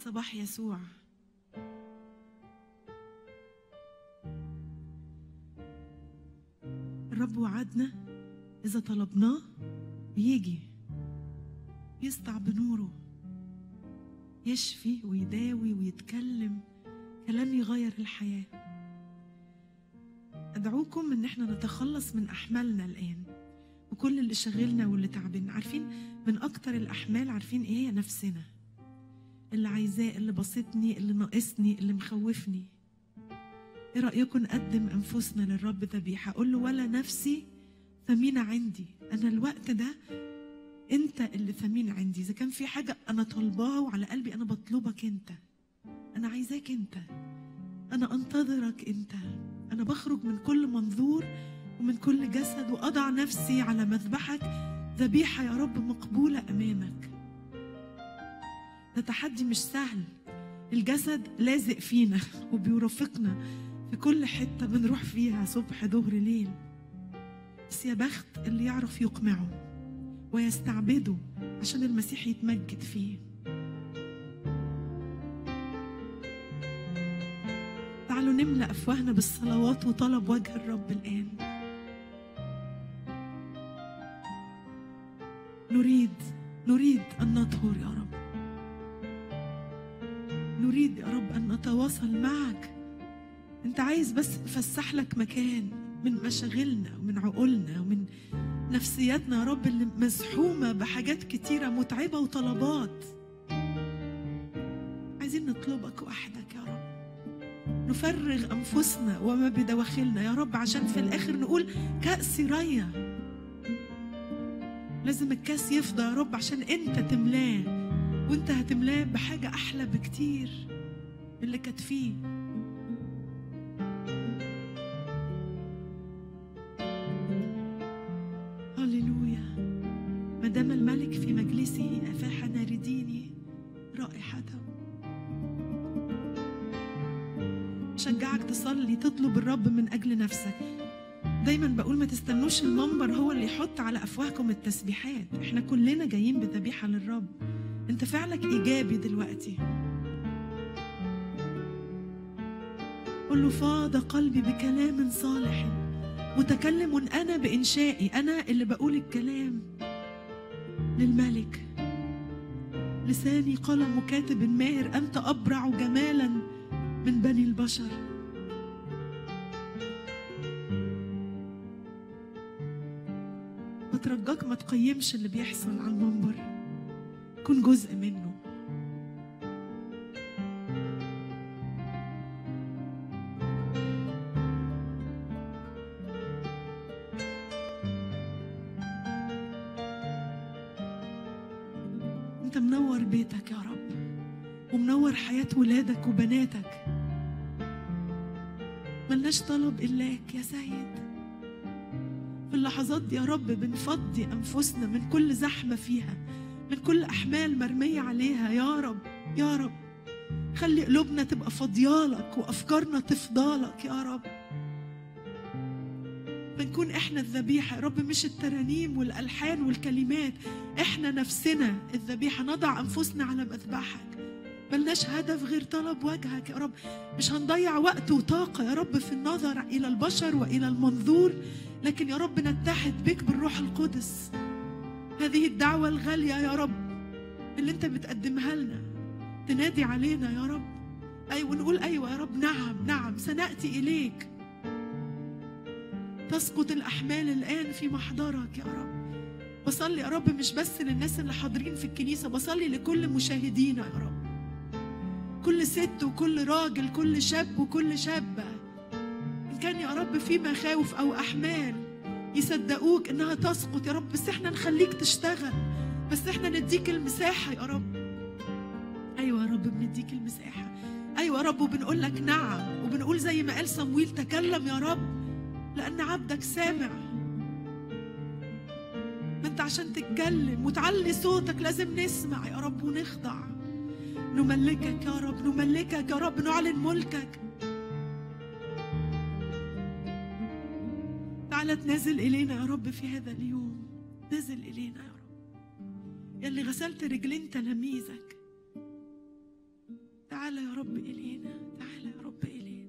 صباح يسوع الرب وعدنا إذا طلبناه بيجي يسطع بنوره يشفي ويداوي ويتكلم كلام يغير الحياة أدعوكم إن احنا نتخلص من أحمالنا الآن وكل اللي شغلنا واللي تعبنا عارفين من أكتر الأحمال عارفين إيه هي نفسنا اللي عايزاه اللي بسطني اللي ناقصني اللي مخوفني ايه رأيكم نقدم أنفسنا للرب ذبيحة أقول له ولا نفسي ثمينة عندي أنا الوقت ده أنت اللي ثمين عندي إذا كان في حاجة أنا طالباها وعلى قلبي أنا بطلبك أنت أنا عايزاك أنت أنا أنتظرك أنت أنا بخرج من كل منظور ومن كل جسد وأضع نفسي على مذبحك ذبيحة يا رب مقبولة أمامك ده تحدي مش سهل الجسد لازق فينا وبيرافقنا في كل حتة بنروح فيها صبح ظهر ليل بس يا بخت اللي يعرف يقمعه ويستعبده عشان المسيح يتمجد فيه تعالوا نملأ أفواهنا بالصلوات وطلب وجه الرب الآن نريد نريد أن نطهر يا رب نريد يا رب أن نتواصل معك أنت عايز بس تفسح لك مكان من مشاغلنا ومن عقولنا ومن نفسياتنا يا رب اللي مزحومة بحاجات كتيرة متعبة وطلبات عايزين نطلبك وحدك يا رب نفرغ أنفسنا وما بدواخلنا يا رب عشان في الآخر نقول كأس ريا لازم الكاس يفضى يا رب عشان أنت تملاه وأنت هتملاه بحاجة أحلى بكتير من اللي كانت فيه هللويا ما دام الملك في مجلسه أفاح نارديني رائحته شجعك تصلي تطلب الرب من أجل نفسك دايما بقول ما تستنوش المنبر هو اللي يحط على أفواهكم التسبيحات احنا كلنا جايين بذبيحة للرب انت فعلك إيجابي دلوقتي قل له فاض قلبي بكلام صالح متكلم أنا بإنشائي أنا اللي بقول الكلام للملك لساني قلم كاتب ماهر أنت أبرع جمالا من بني البشر بترجاك ما تقيمش اللي بيحصل على المنبر كن جزء منه انت منور بيتك يا رب ومنور حياة ولادك وبناتك ملناش طلب إلاك يا سيد في اللحظات دي يا رب بنفضي أنفسنا من كل زحمة فيها من كل أحمال مرمية عليها يا رب يا رب خلي قلوبنا تبقى فضيالك وأفكارنا تفضالك يا رب بنكون احنا الذبيحة يا رب مش الترانيم والألحان والكلمات احنا نفسنا الذبيحة نضع أنفسنا على مذبحك ملناش هدف غير طلب وجهك يا رب مش هنضيع وقت وطاقة يا رب في النظر إلى البشر وإلى المنظور لكن يا رب نتحد بك بالروح القدس هذه الدعوة الغالية يا رب اللي انت بتقدمها لنا تنادي علينا يا رب أيوة ونقول أيوة يا رب نعم نعم سنأتي إليك تسقط الأحمال الآن في محضرك يا رب بصلي يا رب مش بس للناس اللي حاضرين في الكنيسة بصلي لكل مشاهدينا يا رب كل ست وكل راجل كل شاب وكل شابة إن كان يا رب في مخاوف أو أحمال يصدقوك إنها تسقط يا رب بس إحنا نخليك تشتغل بس إحنا نديك المساحة يا رب أيوة يا رب بنديك المساحة أيوة يا رب وبنقول لك نعم وبنقول زي ما قال صمويل تكلم يا رب لأن عبدك سامع ما انت عشان تتكلم وتعلي صوتك لازم نسمع يا رب ونخضع نملكك يا رب نملكك يا رب نعلن ملكك تعالى تنزل إلينا يا رب في هذا اليوم نزل إلينا يا رب يلي غسلت رجلين تلاميذك تعالى يا رب إلينا تعالى يا رب إلينا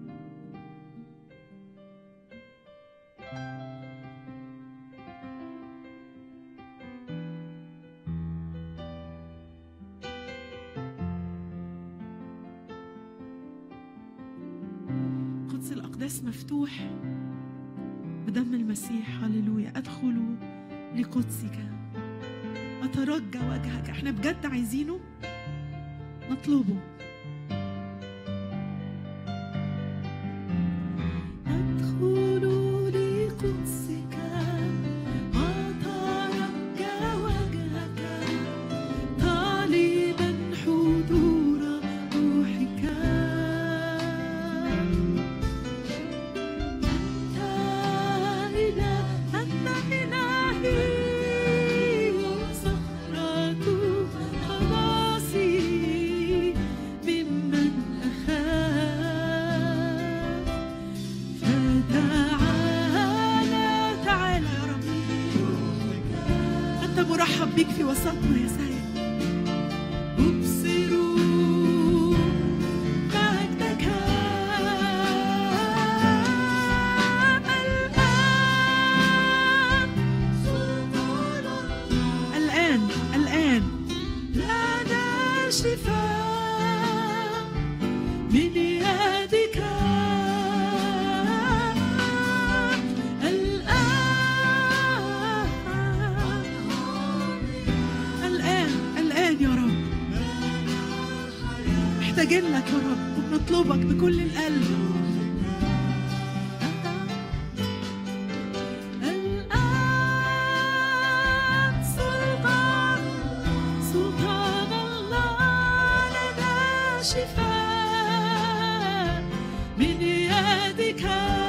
قدس الأقداس مفتوح بدم المسيح هللويا أدخل لقدسك أترجى وجهك احنا بجد عايزينه نطلبه أدخل لقدسك وأترجى وجهك طالبا حضور روحك أنت إله أنت إلهي صخرة خلاصي ممن أخاف فتعالى تعالى يا رب أنت مرحب بك في وسطنا يا سيد ابصروا مجدك الآن الآن الآن لنا شفاء من يدك الآن الآن الآن يا رب محتاجين لك يا رب وبنطلبك بكل القلب الآن سلطان سلطان الله لنا شفاء من يدك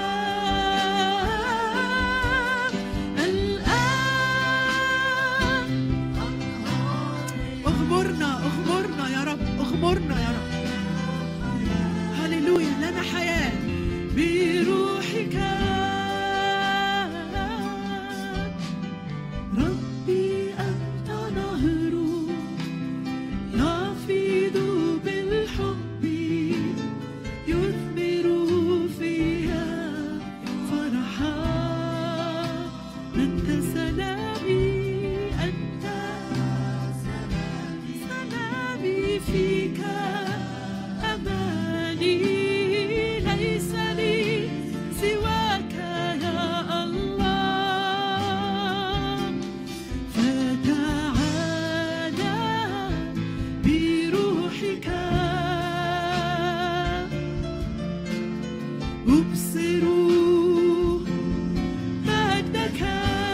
الآن اغمرنا اغمرنا يا رب اغمرنا يا رب هللويا لنا حياة بروحك ربي أنت نهر يفيض بالحب يثمر فيها فرحا أنت سلامي أنت سلامي فيك أماني ليس لي سواك يا الله فتعالى بروحك ابصروا مجدك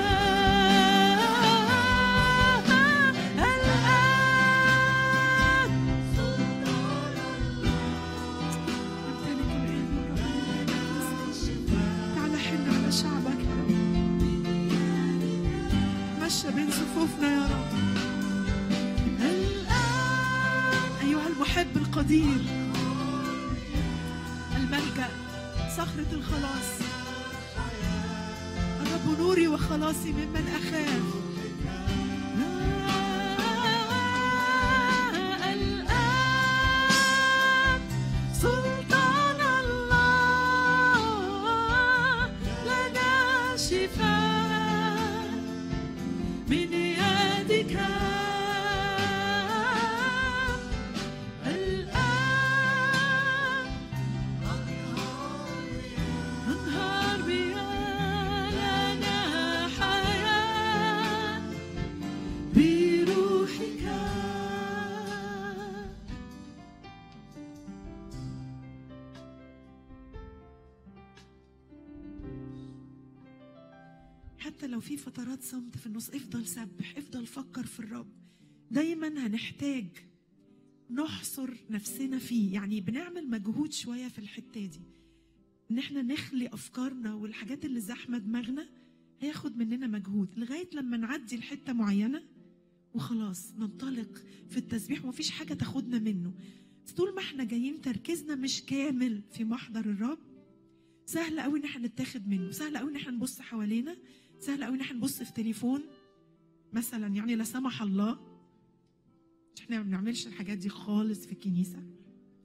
الآن نمتلك الآن يا رب تعالى حن على شعبك يا رب مشى بين صفوفنا يا رب الآن أيها المحب القدير الملجأ صخرة الخلاص الرب نوري وخلاصي ممن أخاف الآن سلطان الله لنا شفاء من يدك الآن أنهار بها لنا حياة بروحك حتى لو في فترات صمت في النص افضل سبح افضل فكر في الرب دايما هنحتاج نحصر نفسنا فيه يعني بنعمل مجهود شوية في الحتة دي ان احنا نخلي افكارنا والحاجات اللي زحمة دماغنا هياخد مننا مجهود لغاية لما نعدي لحتة معينة وخلاص ننطلق في التسبيح ومفيش حاجة تاخدنا منه بس طول ما احنا جايين تركيزنا مش كامل في محضر الرب سهل قوي ان احنا نتاخد منه سهل قوي ان احنا نبص حوالينا سهل قوي ان احنا نبص في تليفون مثلا يعني لا سمح الله احنا ما بنعملش الحاجات دي خالص في الكنيسه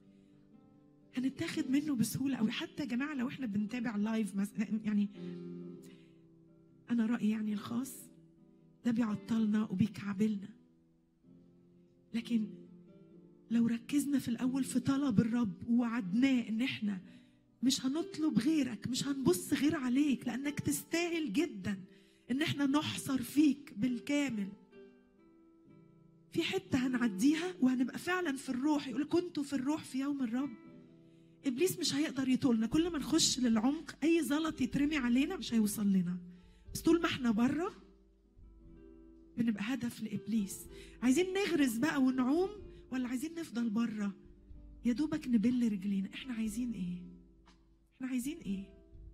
هنتاخد منه بسهوله قوي حتى يا جماعه لو احنا بنتابع لايف مثلا يعني انا رايي يعني الخاص ده بيعطلنا وبيكعبلنا لكن لو ركزنا في الاول في طلب الرب ووعدناه ان احنا مش هنطلب غيرك مش هنبص غير عليك لانك تستاهل جدا ان احنا نحصر فيك بالكامل في حته هنعديها وهنبقى فعلا في الروح يقول كنتوا في الروح في يوم الرب ابليس مش هيقدر يطولنا كل ما نخش للعمق اي زلط يترمي علينا مش هيوصل لنا بس طول ما احنا بره بنبقى هدف لابليس عايزين نغرز بقى ونعوم ولا عايزين نفضل بره يا دوبك نبل رجلينا احنا عايزين ايه احنا عايزين ايه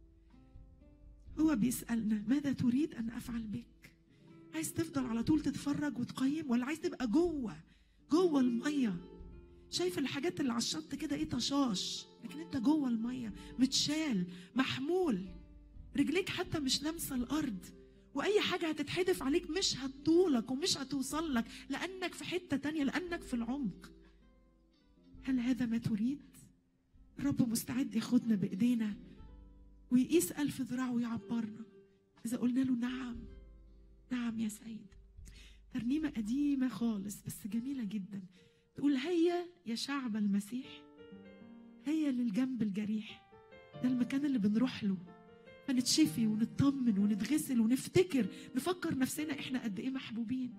هو بيسالنا ماذا تريد ان افعل بك عايز تفضل على طول تتفرج وتقيم ولا عايز تبقى جوه جوه الميه شايف الحاجات اللي على الشط كده ايه طشاش لكن انت جوه الميه متشال محمول رجليك حتى مش لامسه الارض واي حاجه هتتحدف عليك مش هتطولك ومش هتوصل لك لانك في حته تانية لانك في العمق هل هذا ما تريد الرب مستعد ياخدنا بايدينا ويقيس الف ذراع ويعبرنا اذا قلنا له نعم نعم يا سيد ترنيمه قديمه خالص بس جميله جدا تقول هيا يا شعب المسيح هيا للجنب الجريح ده المكان اللي بنروح له فنتشفي ونطمن ونتغسل ونفتكر نفكر نفسنا احنا قد ايه محبوبين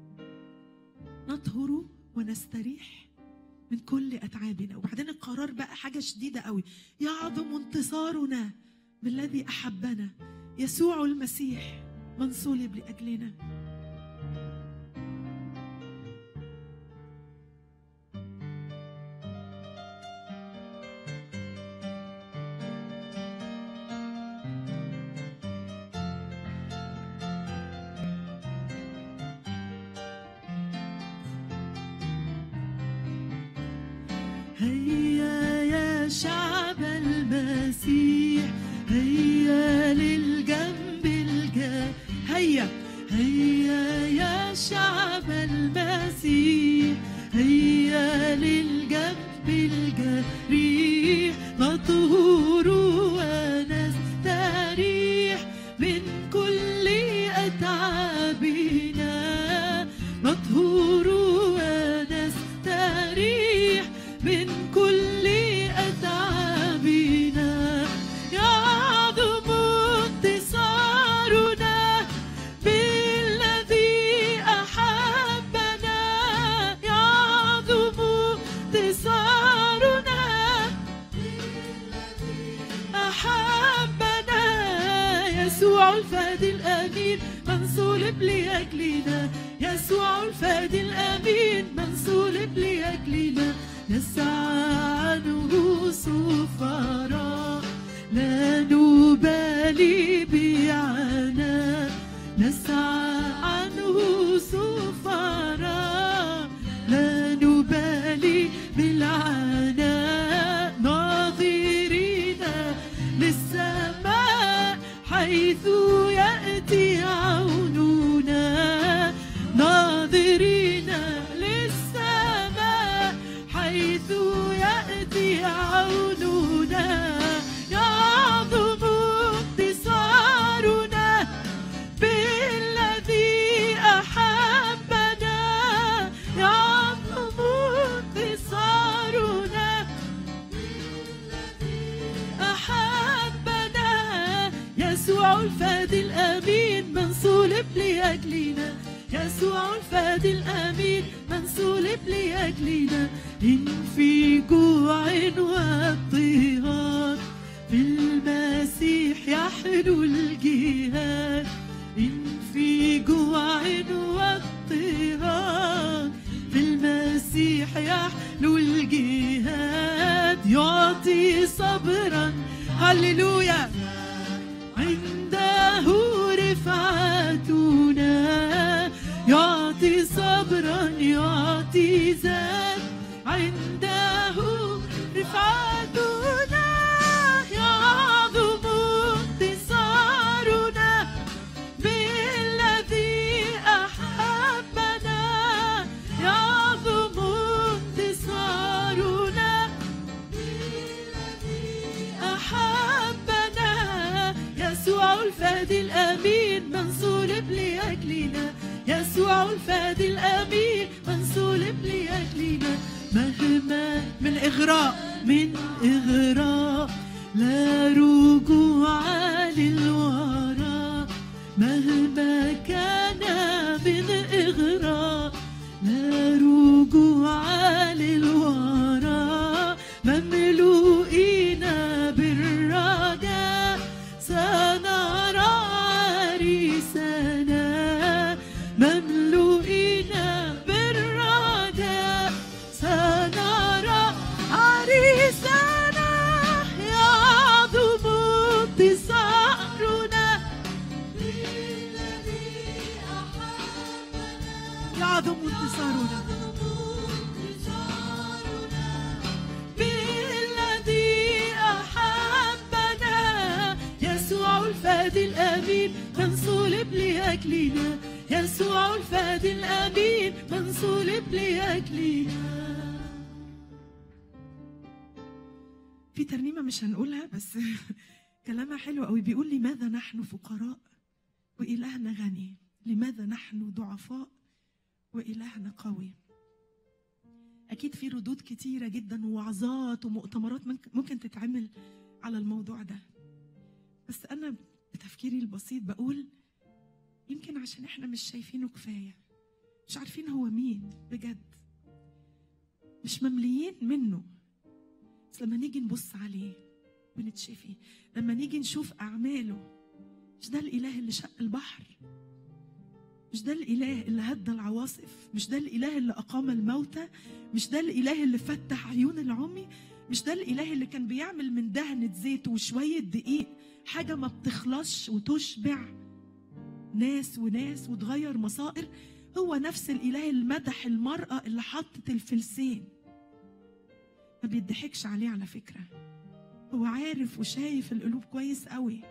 نطهر ونستريح من كل اتعابنا وبعدين القرار بقى حاجه شديده قوي يعظم انتصارنا بالذي احبنا يسوع المسيح من صلب لاجلنا هيا يا شعب المسيح هيا للجنب الجاي هيا هيا يا شعب المسيح هيا للجنب الجريح نطهر ونستريح من كل أتعابنا نطهر ونستريح من كل أتعابنا يعظم انتصارنا بالذي أحبنا يعظم انتصارنا أحبنا يسوع الفادي الأمين من صلب لأجلنا يسوع الفادي الأمين من صلب لأجلنا نسعى عنه سفراء لا نبالي بعنا نسعى عنه سفراء لا نبالي بالعناء ناظرين للسماء حيث يأتي عوننا ناظرين للسماء حيث يأتي عوننا يعظم انتصارنا بالذي أحبنا يعظم انتصارنا أحبنا يسوع الفادي الأمين من صلب لأجلنا يسوع الفادي الأمين من صلب لأجلنا إن في جوع واضطهاد في المسيح يحلو الجهاد إن في جوع واضطهاد في المسيح يحلو الجهاد يعطي صبرا هللويا عنده رفعتنا يعطي صبرا يعطي زاد عنده رفعتنا يعظم انتصارنا بالذي أحبنا يعظم انتصارنا الفادي الأمين من صلب لأجلنا يسوع الفادي الأمين من صلب لأجلنا مهما من إغراء من إغراء لا رجوع للوراء مهما كان من إغراء لا رجوع للوراء مملوئين بالرجاء سنرى عريسنا مملوئين بالرجاء سنرى عريسنا يعظم انتصارنا يعظم انتصارنا بالذي أحبنا يسوع الفادي الأمين من صلب لأجلنا يسوع الفادي الأمين من صلب لأجلنا في ترنيمة مش هنقولها بس كلامها حلو قوي بيقول لماذا نحن فقراء وإلهنا غني لماذا نحن ضعفاء وإلهنا قوي أكيد في ردود كتيرة جدا ووعظات ومؤتمرات ممكن- ممكن تتعمل على الموضوع ده بس أنا بتفكيري البسيط بقول يمكن عشان إحنا مش شايفينه كفاية مش عارفين هو مين بجد مش ممليين منه بس لما نيجي نبص عليه ونتشفي لما نيجي نشوف أعماله مش ده الإله اللي شق البحر مش ده الإله اللي هدى العواصف مش ده الإله اللي أقام الموتى مش ده الإله اللي فتح عيون العمي مش ده الإله اللي كان بيعمل من دهنة زيت وشوية دقيق حاجة ما بتخلصش وتشبع ناس وناس وتغير مصائر هو نفس الإله اللي مدح المرأة اللي حطت الفلسين ما بيضحكش عليه على فكرة هو عارف وشايف القلوب كويس قوي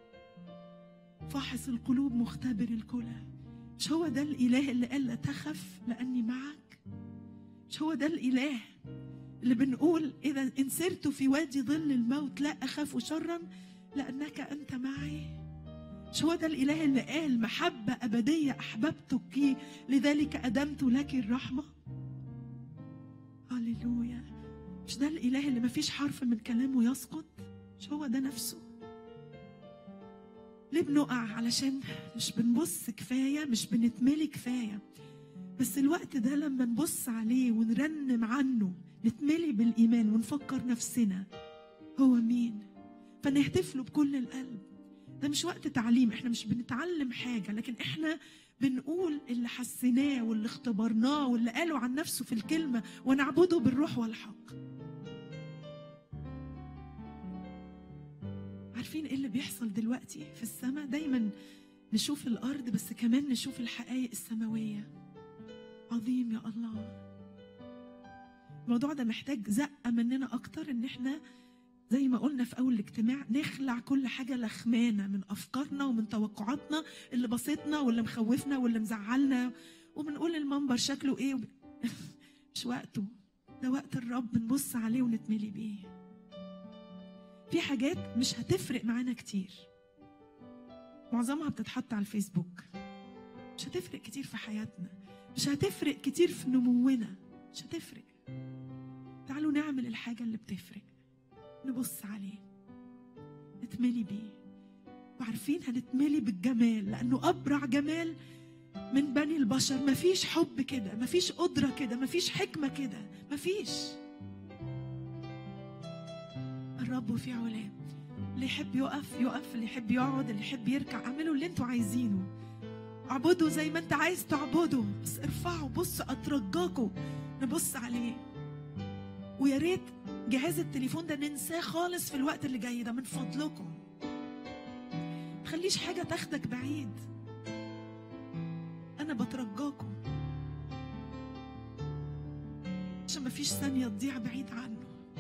فاحص القلوب مختبر الكلى مش هو ده الإله اللي قال لا تخف لأني معك مش هو ده الإله اللي بنقول إذا إن سرت في وادي ظل الموت لا أخاف شرا لأنك أنت معي مش هو ده الإله اللي قال محبة أبدية أحببتك لذلك أدمت لك الرحمة هللويا مش ده الإله اللي مفيش حرف من كلامه يسقط مش هو ده نفسه ليه بنقع علشان مش بنبص كفاية مش بنتملي كفاية بس الوقت ده لما نبص عليه ونرنم عنه نتملي بالإيمان ونفكر نفسنا هو مين فنهتف له بكل القلب ده مش وقت تعليم احنا مش بنتعلم حاجة لكن احنا بنقول اللي حسيناه واللي اختبرناه واللي قالوا عن نفسه في الكلمة ونعبده بالروح والحق عارفين ايه اللي بيحصل دلوقتي في السماء دايما نشوف الارض بس كمان نشوف الحقائق السماويه عظيم يا الله الموضوع ده محتاج زقه مننا اكتر ان احنا زي ما قلنا في اول الاجتماع نخلع كل حاجه لخمانه من افكارنا ومن توقعاتنا اللي بسيطنا واللي مخوفنا واللي مزعلنا وبنقول المنبر شكله ايه وب... مش وقته ده وقت الرب نبص عليه ونتملي بيه في حاجات مش هتفرق معانا كتير معظمها بتتحط على الفيسبوك مش هتفرق كتير في حياتنا مش هتفرق كتير في نمونا مش هتفرق تعالوا نعمل الحاجة اللي بتفرق نبص عليه نتملي بيه وعارفين هنتملي بالجمال لأنه أبرع جمال من بني البشر مفيش حب كده مفيش قدرة كده مفيش حكمة كده مفيش الرب في علاه اللي يحب يقف يقف اللي يحب يقعد اللي يحب يركع اعملوا اللي انتوا عايزينه اعبدوا زي ما انت عايز تعبدوا بس ارفعوا بصوا اترجاكوا نبص عليه ويا ريت جهاز التليفون ده ننساه خالص في الوقت اللي جاي ده من فضلكم تخليش حاجة تاخدك بعيد أنا بترجاكم عشان مفيش ثانية تضيع بعيد عنه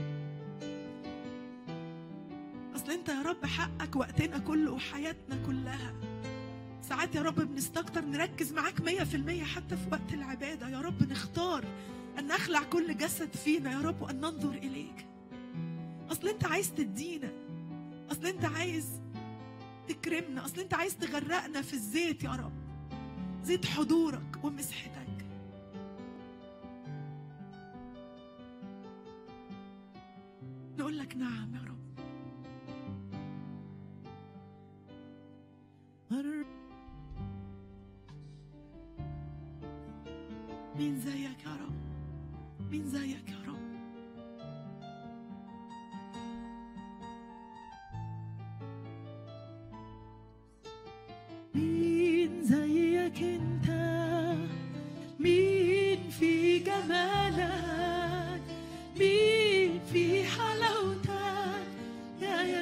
اصل انت يا رب حقك وقتنا كله وحياتنا كلها ساعات يا رب بنستكتر نركز معاك مية في المية حتى في وقت العبادة يا رب نختار أن نخلع كل جسد فينا يا رب وأن ننظر إليك أصل أنت عايز تدينا أصل أنت عايز تكرمنا اصل انت عايز تغرقنا في الزيت يا رب زيت حضورك ومسحتك نقول لك نعم يا رب مين زيك يا رب مين زيك يا رب مين زيك انت مين في جمالك مين في حلاوتك يا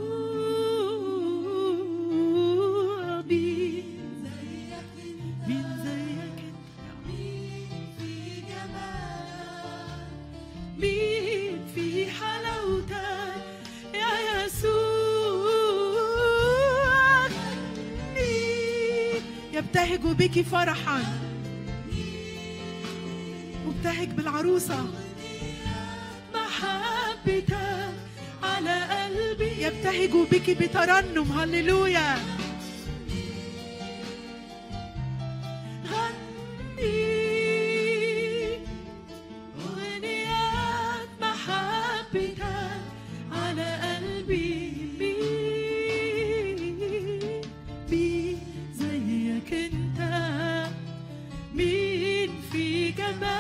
يسوع مين زيك مين زيك انت مين في جمالك مين في حلاوتك يا يسوع مين يبتهج بك فرحا مبتهج بالعروسة محبتك على قلبي يبتهج بك بترنم هللويا غني أغنيات محبتك على قلبي مين مين زيك انت مين في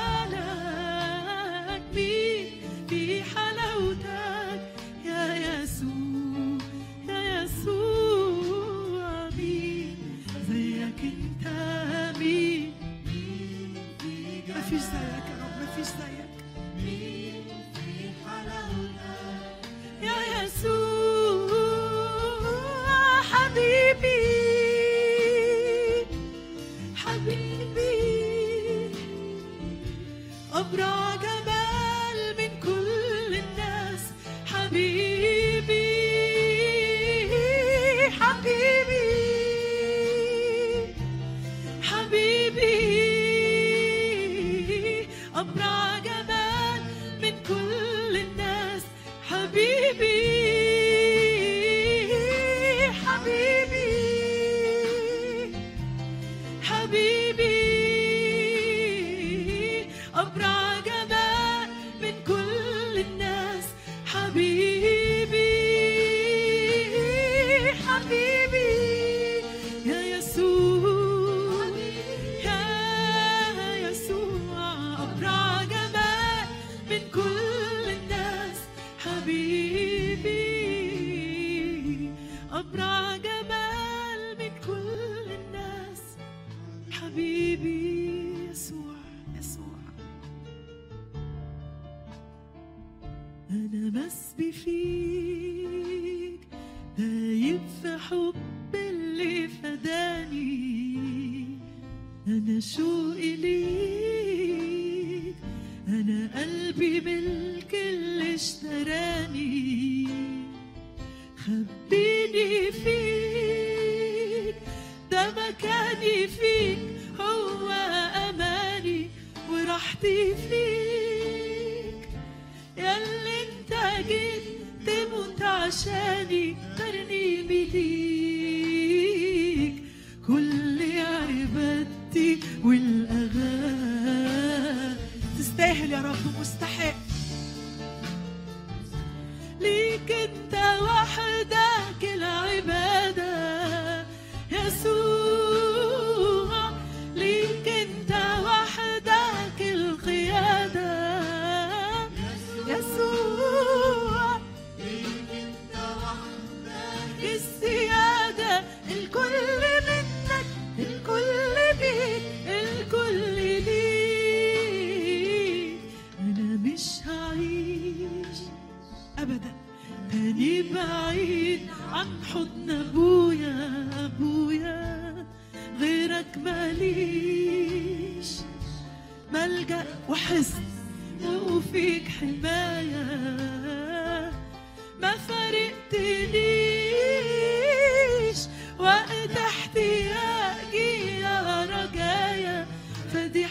جمالك مين في حلاوتك يا يسوع يا يسوع مين زيك انت مين مفيش زيك يا رب مفيش زيك يا يسوع حبيبي حبيبي أبرع جمال من كل الناس حبيبي حبيبي حبيبي أبرع جمال من كل الناس حبيبي حبيبي حبيبي أبرع جمال من كل الناس حبيبي حبيبي يا يسوع يا يسوع أبرع جمال من كل الناس حبيبي أبرع جمال من كل الناس حبيبي يسوع يسوع أنا مسبي فيك دايب في حب اللي فداني أنا شوقي ليك أنا قلبي ملك اللي اشتراني خبيني فيك ده مكاني فيك هو أماني وراحتي فيك ياللي انت جيت تموت عشاني ترنيمي ليك كل عبادتي والاغاني تستاهل يا رب مستحق ليك انت وحدك العبادة يسوع ليك انت وحدك القيادة يسوع السيادة الكل منك الكل بيك الكل ليك أنا مش هعيش ابدا تاني بعيد عن حضن ابويا ابويا غيرك ماليش ملجأ وحزن وفيك حماية ما فرقتنيش وقت احتياجي يا رجايا فدي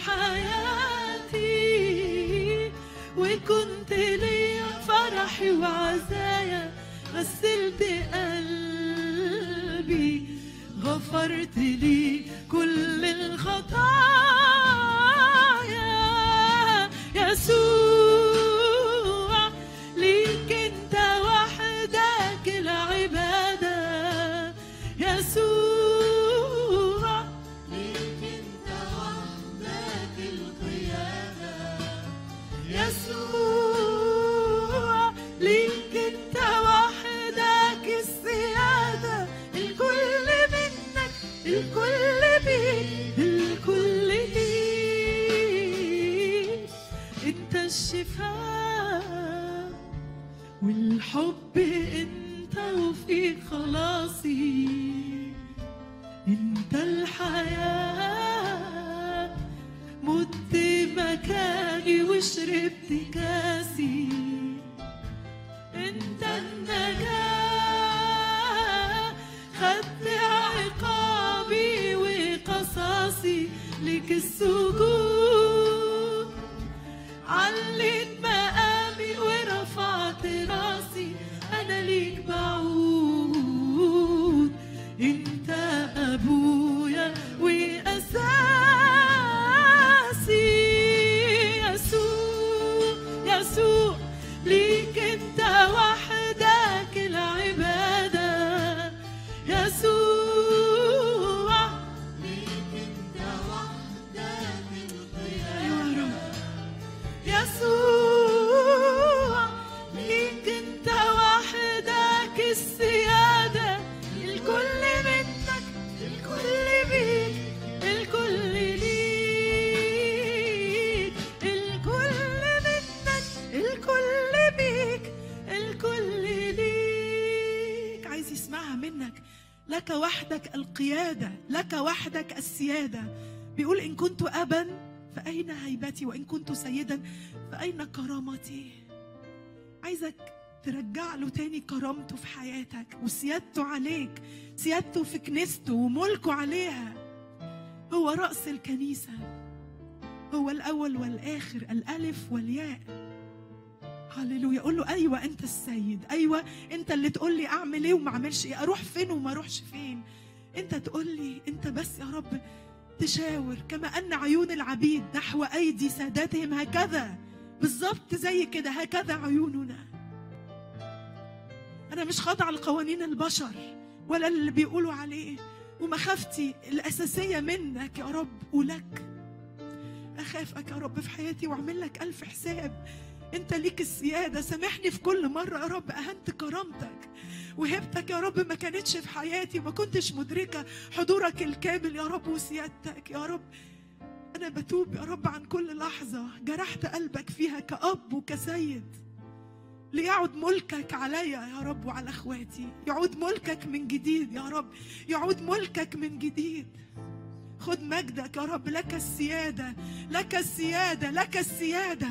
حياتي وكنت ليا فرحي وعزايا غسلت قلبي غفرت لي كل الخطايا يسوع ليك انت وحدك العبادة يسوع ليك انت وحدك القيادة يسوع ليك انت وحدك السيادة الكل منك الكل بيك الكل ليك انت الشفاء والحب انت وفيك خلاصي انت الحياة مت مكاني وشربت كاسي انت النجاة خدت عقابي وقصاصي لك السجود عليت مقامي ورفعت راسي انا ليك بعود انت ابويا واساسي يسوع يسوع ليك انت وحدك العباده يسوع ليك انت وحدك القياده يسوع ليك انت وحدك السيادة الكل منك الكل بيك الكل ليك الكل منك الكل بيك الكل ليك عايز يسمعها منك لك وحدك القيادة لك وحدك السيادة بيقول إن كنت أبا فأين هيبتي وإن كنت سيدا فأين كرامتي عايزك ترجع له تاني كرامته في حياتك وسيادته عليك سيادته في كنيسته وملكه عليها هو رأس الكنيسة هو الأول والآخر الألف والياء هللويا قول له ايوه انت السيد ايوه انت اللي تقول لي اعمل ايه وما اعملش ايه اروح فين وما اروحش فين انت تقول لي انت بس يا رب تشاور كما ان عيون العبيد نحو ايدي ساداتهم هكذا بالظبط زي كده هكذا عيوننا انا مش خاضعه لقوانين البشر ولا اللي بيقولوا عليه ومخافتي الاساسيه منك يا رب ولك اخافك يا رب في حياتي واعمل لك الف حساب انت ليك السياده سامحني في كل مره يا رب اهنت كرامتك وهبتك يا رب ما كانتش في حياتي ما كنتش مدركه حضورك الكامل يا رب وسيادتك يا رب انا بتوب يا رب عن كل لحظه جرحت قلبك فيها كاب وكسيد ليعد ملكك عليا يا رب وعلى اخواتي يعود ملكك من جديد يا رب يعود ملكك من جديد خد مجدك يا رب لك السياده لك السياده لك السياده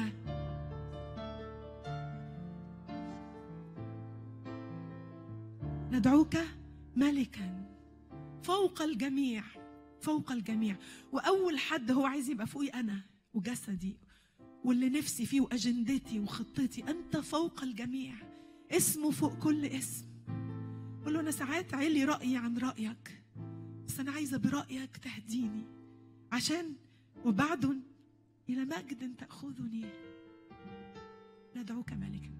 ندعوك ملكا فوق الجميع فوق الجميع واول حد هو عايز يبقى فوقي انا وجسدي واللي نفسي فيه واجندتي وخطتي انت فوق الجميع اسمه فوق كل اسم قول له انا ساعات عيلي رايي عن رايك بس انا عايزه برايك تهديني عشان وبعد الى مجد تاخذني ندعوك ملكا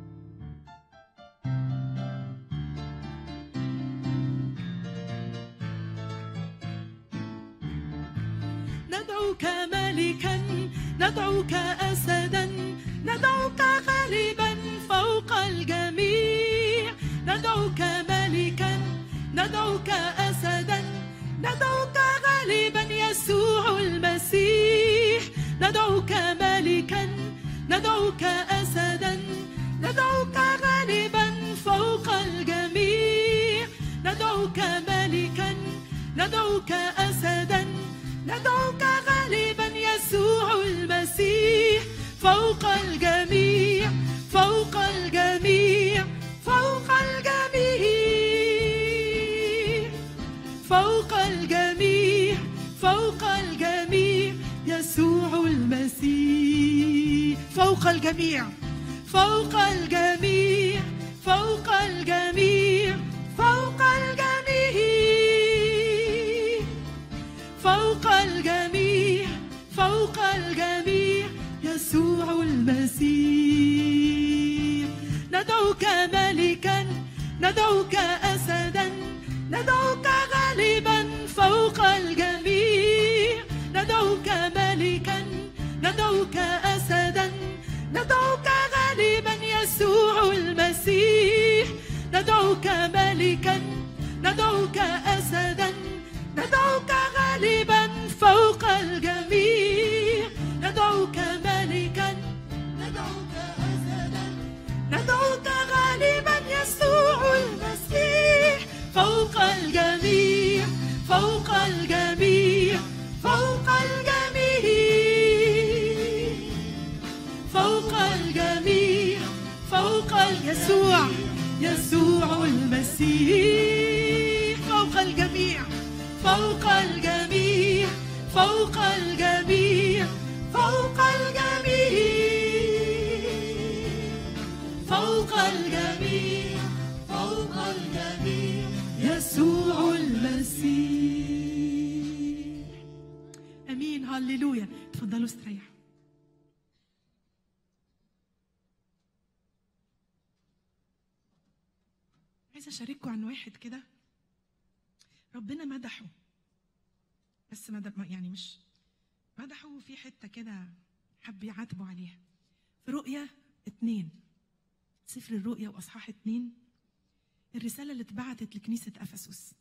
ندعوك ملكا ندعوك أسدا ندعوك غالبا فوق الجميع ندعوك ملكا ندعوك أسدا ندعوك غالبا يسوع المسيح ندعوك ملكا ندعوك أسدا ندعوك غالبا فوق الجميع ندعوك ملكا ندعوك أسدا ندعوك غالبا يسوع المسيح فوق الجميع فوق الجميع فوق الجميع فوق الجميع فوق الجميع يسوع المسيح فوق الجميع فوق الجميع فوق الجميع فوق الجميع فوق الجميع يسوع المسيح ندعوك ملكا ندعوك أسدا ندعوك غالبا فوق الجميع ندعوك ملكا ندعوك أسدا ندعوك غالبا يسوع المسيح ندعوك ملكا ندعوك أسدا ندعوك غالبا فوق الجميع ندعوك ملكا ندعوك أسدا ندعوك غالبا يسوع المسيح فوق الجميع فوق الجميع فوق الجميع فوق الجميع فوق يسوع يسوع المسيح فوق الجميع فوق الجميع فوق الجميع فوق الجميع فوق الجميع فوق الجميع يسوع المسيح امين هللويا اتفضلوا استريحوا عايزه اشارككم عن واحد كده ربنا مدحه بس مدح يعني مش مدحه في حته كده حب يعاتبه عليها في رؤيا اتنين سفر الرؤيا واصحاح اتنين الرساله اللي اتبعتت لكنيسه افسس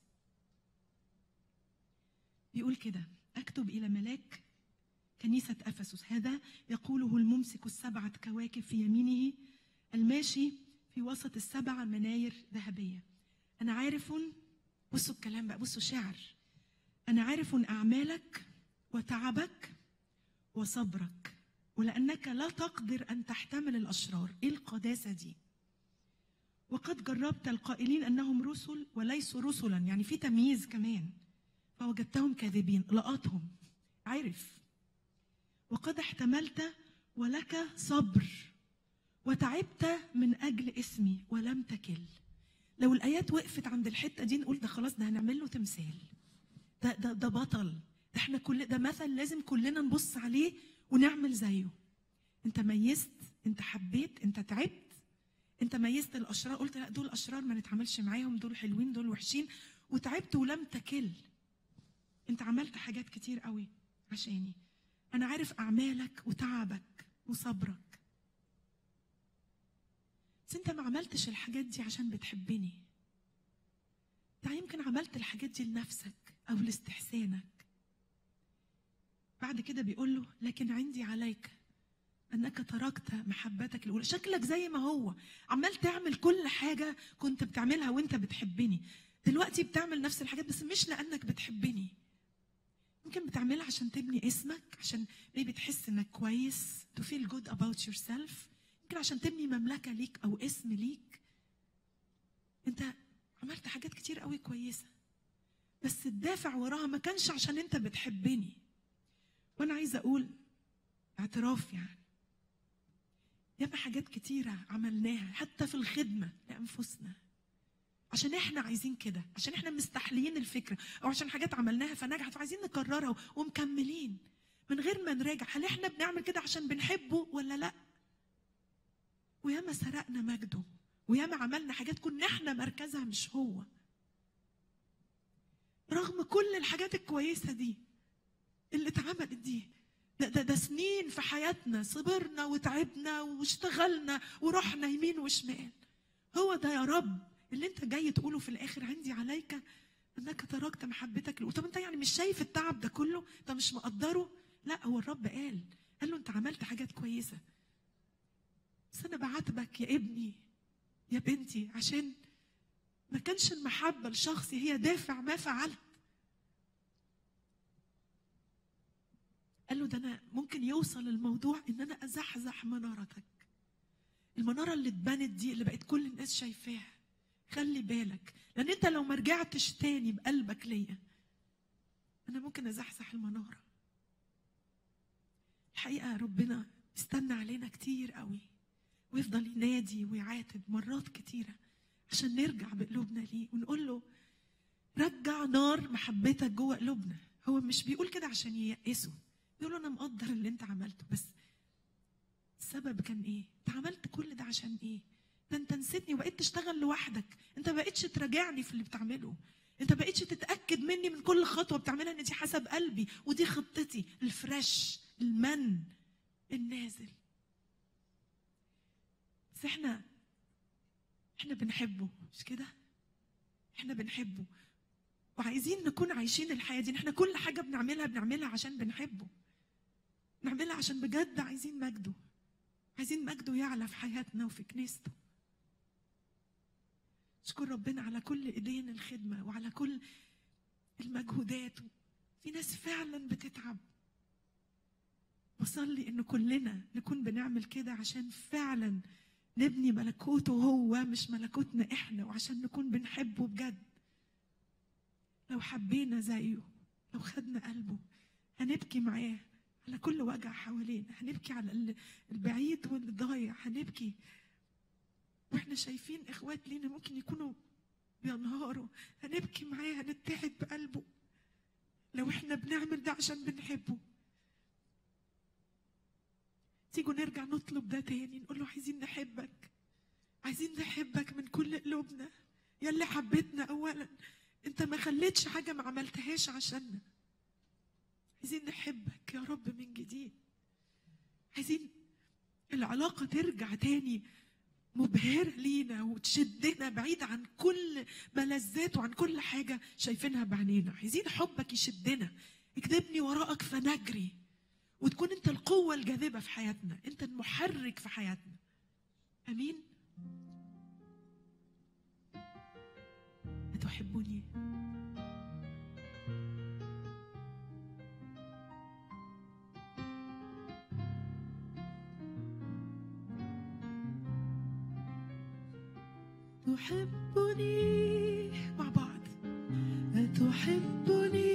بيقول كده اكتب الى ملاك كنيسه افسس هذا يقوله الممسك السبعه كواكب في يمينه الماشي في وسط السبع مناير ذهبيه انا عارف بصوا الكلام بقى بصوا شعر انا عارف اعمالك وتعبك وصبرك ولانك لا تقدر ان تحتمل الاشرار ايه القداسه دي وقد جربت القائلين انهم رسل وليسوا رسلا يعني في تمييز كمان فوجدتهم كاذبين لقطهم عرف وقد احتملت ولك صبر وتعبت من اجل اسمي ولم تكل لو الايات وقفت عند الحته دي نقول ده خلاص ده هنعمل له تمثال ده ده ده بطل ده احنا كل ده مثل لازم كلنا نبص عليه ونعمل زيه انت ميزت انت حبيت انت تعبت انت ميزت الاشرار قلت لا دول اشرار ما نتعاملش معاهم دول حلوين دول وحشين وتعبت ولم تكل انت عملت حاجات كتير قوي عشاني انا عارف اعمالك وتعبك وصبرك بس انت ما عملتش الحاجات دي عشان بتحبني انت يمكن عملت الحاجات دي لنفسك او لاستحسانك بعد كده بيقول له لكن عندي عليك انك تركت محبتك الاولى شكلك زي ما هو عمال تعمل كل حاجه كنت بتعملها وانت بتحبني دلوقتي بتعمل نفس الحاجات بس مش لانك بتحبني يمكن بتعملها عشان تبني اسمك عشان maybe تحس انك كويس to feel good about yourself يمكن عشان تبني مملكه ليك او اسم ليك انت عملت حاجات كتير قوي كويسه بس الدافع وراها ما كانش عشان انت بتحبني وانا عايزه اقول اعتراف يعني ياما حاجات كتيرة عملناها حتى في الخدمة لأنفسنا عشان احنا عايزين كده عشان احنا مستحليين الفكرة او عشان حاجات عملناها فنجحت وعايزين نكررها ومكملين من غير ما نراجع هل احنا بنعمل كده عشان بنحبه ولا لا وياما سرقنا مجده وياما عملنا حاجات كنا احنا مركزها مش هو رغم كل الحاجات الكويسة دي اللي اتعملت دي ده, ده, ده سنين في حياتنا صبرنا وتعبنا واشتغلنا ورحنا يمين وشمال هو ده يا رب اللي انت جاي تقوله في الاخر عندي عليك انك تركت محبتك له طب انت يعني مش شايف التعب ده كله انت مش مقدره لا هو الرب قال قال له انت عملت حاجات كويسه بس انا بعاتبك يا ابني يا بنتي عشان ما كانش المحبه لشخصي هي دافع ما فعلت قال له ده انا ممكن يوصل الموضوع ان انا ازحزح منارتك المناره اللي اتبنت دي اللي بقت كل الناس شايفاها خلي بالك لان انت لو ما رجعتش تاني بقلبك ليا انا ممكن ازحزح المناره الحقيقه ربنا استنى علينا كتير قوي ويفضل ينادي ويعاتب مرات كتيره عشان نرجع بقلوبنا ليه ونقول له رجع نار محبتك جوه قلوبنا هو مش بيقول كده عشان ييأسه يقولوا انا مقدر اللي انت عملته بس السبب كان ايه انت عملت كل ده عشان ايه ده انت نسيتني وبقيت تشتغل لوحدك انت ما بقيتش تراجعني في اللي بتعمله انت بقيتش تتاكد مني من كل خطوه بتعملها ان دي حسب قلبي ودي خطتي الفريش المن النازل بس احنا احنا بنحبه مش كده احنا بنحبه وعايزين نكون عايشين الحياه دي احنا كل حاجه بنعملها بنعملها عشان بنحبه نعملها عشان بجد عايزين مجده عايزين مجده يعلى في حياتنا وفي كنيسته اشكر ربنا على كل ايدين الخدمه وعلى كل المجهودات في ناس فعلا بتتعب بصلي ان كلنا نكون بنعمل كده عشان فعلا نبني ملكوته هو مش ملكوتنا احنا وعشان نكون بنحبه بجد لو حبينا زيه لو خدنا قلبه هنبكي معاه على كل وجع حوالينا هنبكي على ال- البعيد واللي ضايع هنبكي واحنا شايفين اخوات لينا ممكن يكونوا بينهاروا هنبكي معاه هنتحد بقلبه لو احنا بنعمل ده عشان بنحبه تيجوا نرجع نطلب ده تاني نقول له عايزين نحبك عايزين نحبك من كل قلوبنا يا اللي حبيتنا اولا انت ما خليتش حاجه ما عملتهاش عشاننا عايزين نحبك يا رب من جديد عايزين العلاقه ترجع تاني مبهرة لينا وتشدنا بعيد عن كل ملذات وعن كل حاجة شايفينها بعينينا عايزين حبك يشدنا اكتبني وراءك فنجري وتكون انت القوة الجاذبة في حياتنا انت المحرك في حياتنا امين أتحبني تحبني مع بعض أتحبني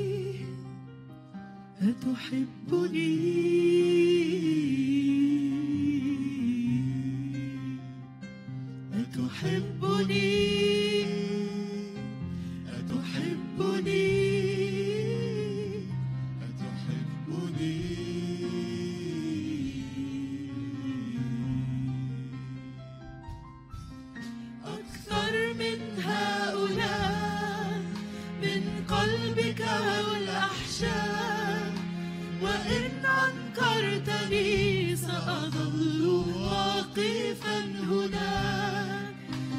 أتحبني أتحبني أتحبني أكثر من هؤلاء من قلبك والأحشاء وإن أنكرتني سأظل واقفا هناك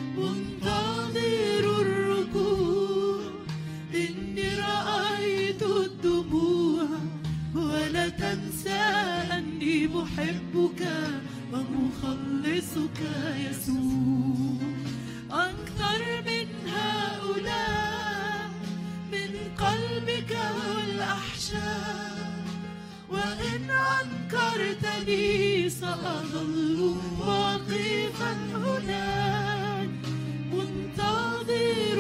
منتظر الركوع إني رأيت الدموع ولا تنسى أني محبك ومخلصك يسوع أكثر من هؤلاء من قلبك والأحشاء وإن أنكرتني سأظل واقفا هناك منتظر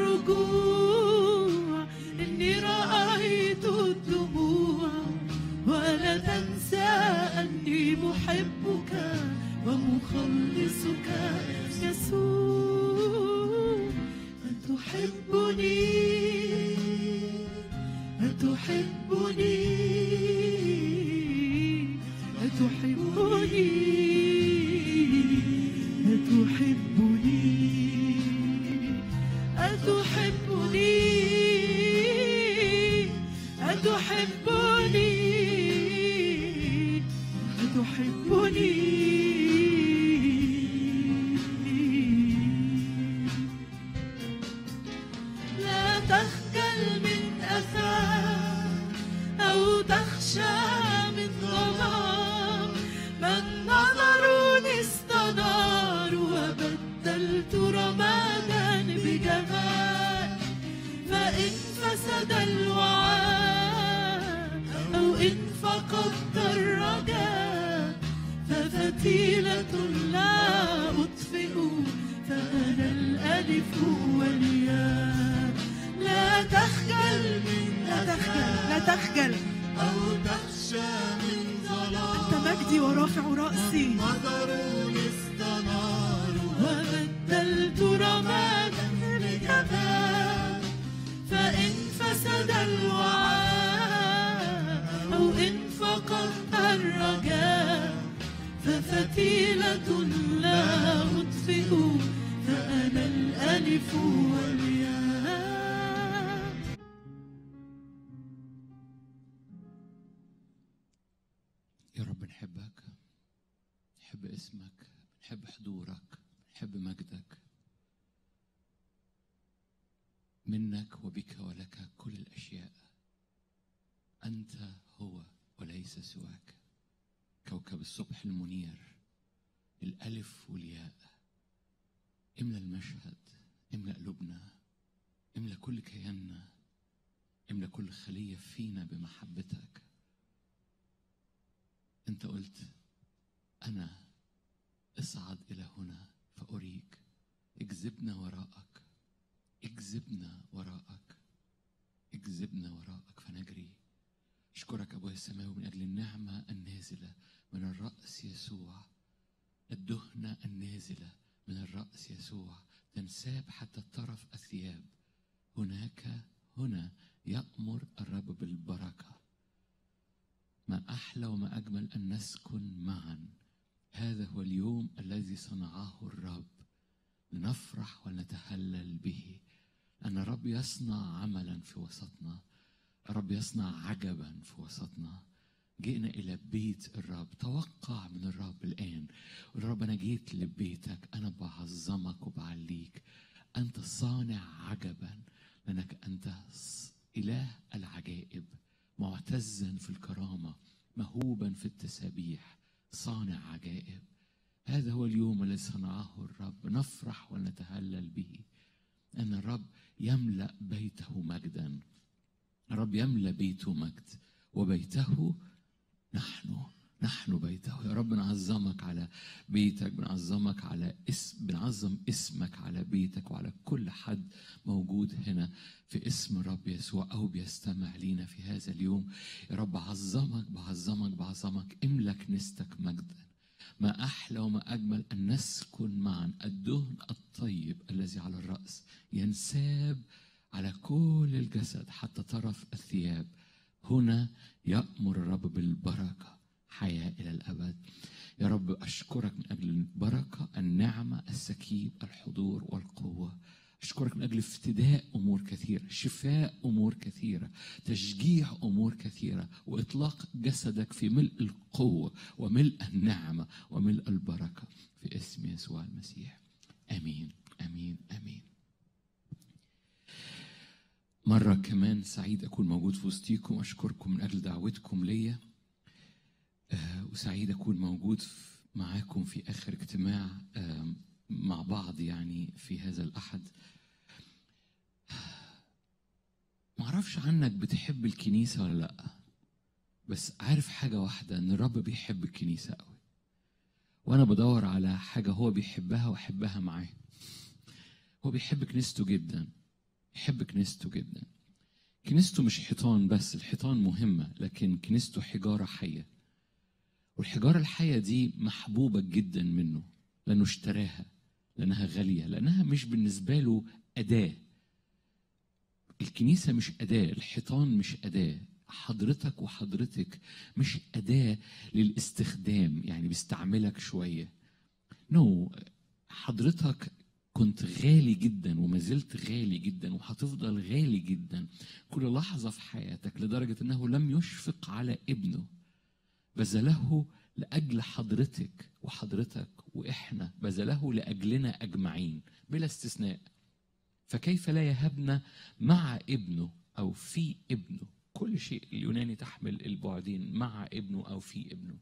الرجوع إني رأيت الدموع ولا تنسى أني محبك ومخلصك يسوع أتحبني أتحبني أتحبني أتحبني أتحبني أتحبني أتحبني لا تخجل من أثام أو تخشى من ظلام من نظروني استنار وبدلت رمادا بجمال فإن فسد الوعاء أو إن فقدت الرجاء ففتيلة لا أطفئ فأنا الألف والياء لا تخجل من لا تخجل لا تخجل أو تخشى من ظلام انت مجدي ورافع رأسي نظروا استنار وبدلت رمادا بجمال فإن فسد الوعاء أو إن اسمك بنحب حضورك بنحب مجدك منك وبك ولك كل الاشياء انت هو وليس سواك كوكب الصبح المنير الالف والياء املى المشهد املى قلوبنا املى كل كياننا املى كل خليه فينا بمحبتك انت قلت انا اصعد الى هنا فاريك اجذبنا وراءك اجذبنا وراءك اجذبنا وراءك فنجري اشكرك ابويا السماوي من اجل النعمه النازله من الراس يسوع الدهنه النازله من الراس يسوع تنساب حتى طرف الثياب هناك هنا يامر الرب بالبركه ما احلى وما اجمل ان نسكن معا هذا هو اليوم الذي صنعه الرب لنفرح ونتهلل به أن الرب يصنع عملا في وسطنا الرب يصنع عجبا في وسطنا جئنا إلى بيت الرب توقع من الرب الآن الرب أنا جيت لبيتك أنا بعظمك وبعليك أنت صانع عجبا لأنك أنت إله العجائب معتزا في الكرامة مهوبا في التسابيح صانع عجائب هذا هو اليوم الذي صنعه الرب نفرح ونتهلل به أن الرب يملأ بيته مجدا الرب يملأ بيته مجد وبيته نحن نحن بيته يا رب بنعظمك على بيتك بنعظمك على اسم بنعظم اسمك على بيتك وعلى كل حد موجود هنا في اسم الرب يسوع او بيستمع لينا في هذا اليوم يا رب بعظمك بعظمك بعظمك املى كنيستك مجدا ما احلى وما اجمل ان نسكن معا الدهن الطيب الذي على الراس ينساب على كل الجسد حتى طرف الثياب هنا يامر الرب بالبركه حياه الى الابد يا رب اشكرك من اجل البركه النعمه السكيب الحضور والقوه أشكرك من أجل افتداء أمور كثيرة شفاء أمور كثيرة تشجيع أمور كثيرة وإطلاق جسدك في ملء القوة وملء النعمة وملء البركة في اسم يسوع المسيح آمين آمين آمين مرة كمان سعيد أكون موجود في وسطيكم أشكركم من أجل دعوتكم ليا آه، وسعيد أكون موجود معاكم في آخر اجتماع آه، مع بعض يعني في هذا الأحد معرفش عنك بتحب الكنيسة ولا لأ بس عارف حاجة واحدة إن الرب بيحب الكنيسة قوي وأنا بدور على حاجة هو بيحبها وأحبها معاه هو بيحب كنيسته جدا يحب كنيسته جدا كنيسته مش حيطان بس الحيطان مهمة لكن كنيسته حجارة حية والحجارة الحية دي محبوبة جدا منه لأنه اشتراها لأنها غالية لأنها مش بالنسبة له أداة الكنيسة مش أداة الحيطان مش أداة حضرتك وحضرتك مش أداة للاستخدام يعني بيستعملك شوية نو no. حضرتك كنت غالي جدا وما زلت غالي جدا وهتفضل غالي جدا كل لحظة في حياتك لدرجة أنه لم يشفق على ابنه بذله لأجل حضرتك وحضرتك وإحنا بذله لأجلنا أجمعين بلا استثناء فكيف لا يهبنا مع ابنه أو في ابنه كل شيء اليوناني تحمل البعدين مع ابنه أو في ابنه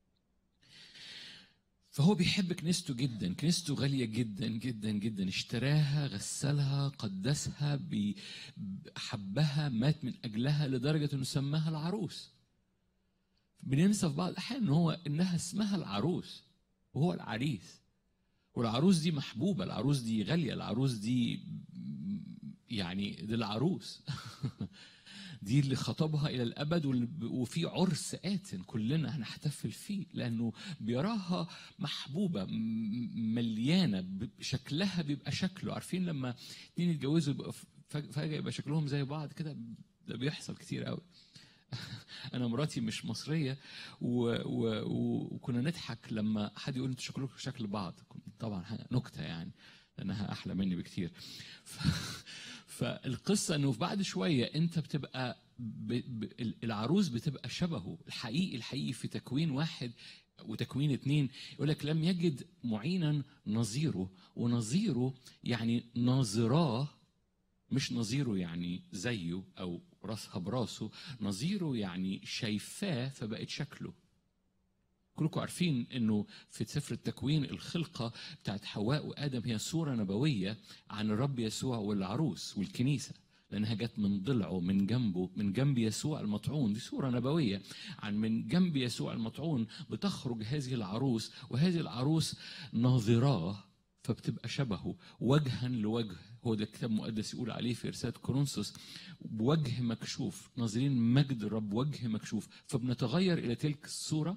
فهو بيحب كنيسته جدا كنيسته غالية جدا جدا جدا اشتراها غسلها قدسها حبها مات من أجلها لدرجة أنه سماها العروس بننسى في بعض الأحيان إن هو إنها اسمها العروس وهو العريس والعروس دي محبوبة العروس دي غالية العروس دي يعني دي العروس دي اللي خطبها إلى الأبد وفي عرس آت كلنا هنحتفل فيه لأنه بيراها محبوبة مليانة شكلها بيبقى شكله عارفين لما اتنين يتجوزوا فجأة يبقى شكلهم زي بعض كده ده بيحصل كتير قوي انا مراتي مش مصريه و... و... وكنا نضحك لما حد يقول انتوا شكلكم شكل بعض طبعا نكته يعني لانها احلى مني بكتير ف... فالقصه انه بعد شويه انت بتبقى ب... ب... العروس بتبقى شبهه الحقيقي الحقيقي في تكوين واحد وتكوين اتنين يقول لك لم يجد معينا نظيره ونظيره يعني ناظراه مش نظيره يعني زيه او راسها براسه نظيره يعني شايفاه فبقت شكله كلكم عارفين انه في سفر التكوين الخلقه بتاعت حواء وادم هي صوره نبويه عن الرب يسوع والعروس والكنيسه لانها جت من ضلعه من جنبه من جنب يسوع المطعون دي صوره نبويه عن من جنب يسوع المطعون بتخرج هذه العروس وهذه العروس ناظراه فبتبقى شبهه وجها لوجه هو ده الكتاب المقدس يقول عليه في رسالة كورنثوس بوجه مكشوف ناظرين مجد الرب وجه مكشوف فبنتغير إلى تلك الصورة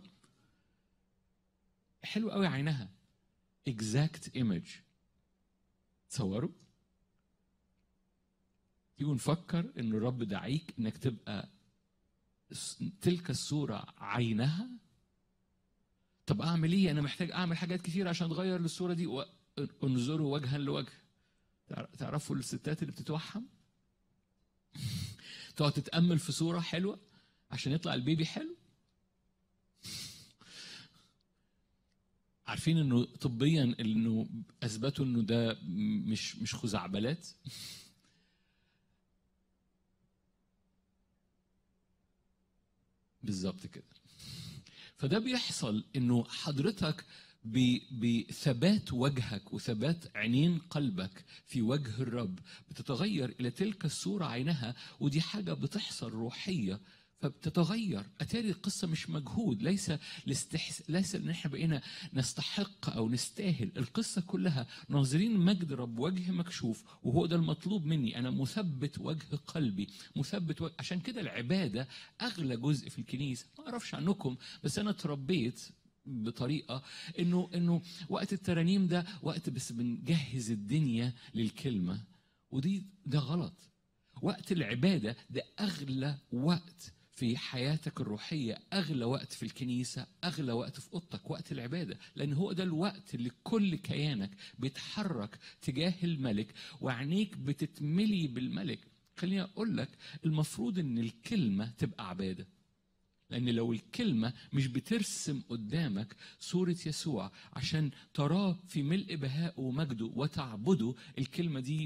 حلو قوي عينها exact image تصوروا تيجوا نفكر ان الرب دعيك انك تبقى تلك الصورة عينها طب اعمل ايه انا محتاج اعمل حاجات كتير عشان اتغير للصورة دي و... انظروا وجها لوجه تعرفوا الستات اللي بتتوحم تقعد تتامل في صوره حلوه عشان يطلع البيبي حلو عارفين انه طبيا انه اثبتوا انه ده مش مش خزعبلات بالظبط كده فده بيحصل انه حضرتك بثبات وجهك وثبات عينين قلبك في وجه الرب بتتغير الى تلك الصوره عينها ودي حاجه بتحصل روحيه فبتتغير اتاري القصه مش مجهود ليس الاستحس... ليس ان احنا بقينا نستحق او نستاهل القصه كلها ناظرين مجد رب وجه مكشوف وهو ده المطلوب مني انا مثبت وجه قلبي مثبت وجه... عشان كده العباده اغلى جزء في الكنيسه ما اعرفش عنكم بس انا اتربيت بطريقه انه انه وقت الترانيم ده وقت بس بنجهز الدنيا للكلمه ودي ده غلط وقت العباده ده اغلى وقت في حياتك الروحية أغلى وقت في الكنيسة أغلى وقت في أوضتك وقت العبادة لأن هو ده الوقت اللي كل كيانك بيتحرك تجاه الملك وعينيك بتتملي بالملك خليني أقول لك المفروض أن الكلمة تبقى عبادة لأن لو الكلمة مش بترسم قدامك صورة يسوع عشان تراه في ملء بهائه ومجده وتعبده الكلمة دي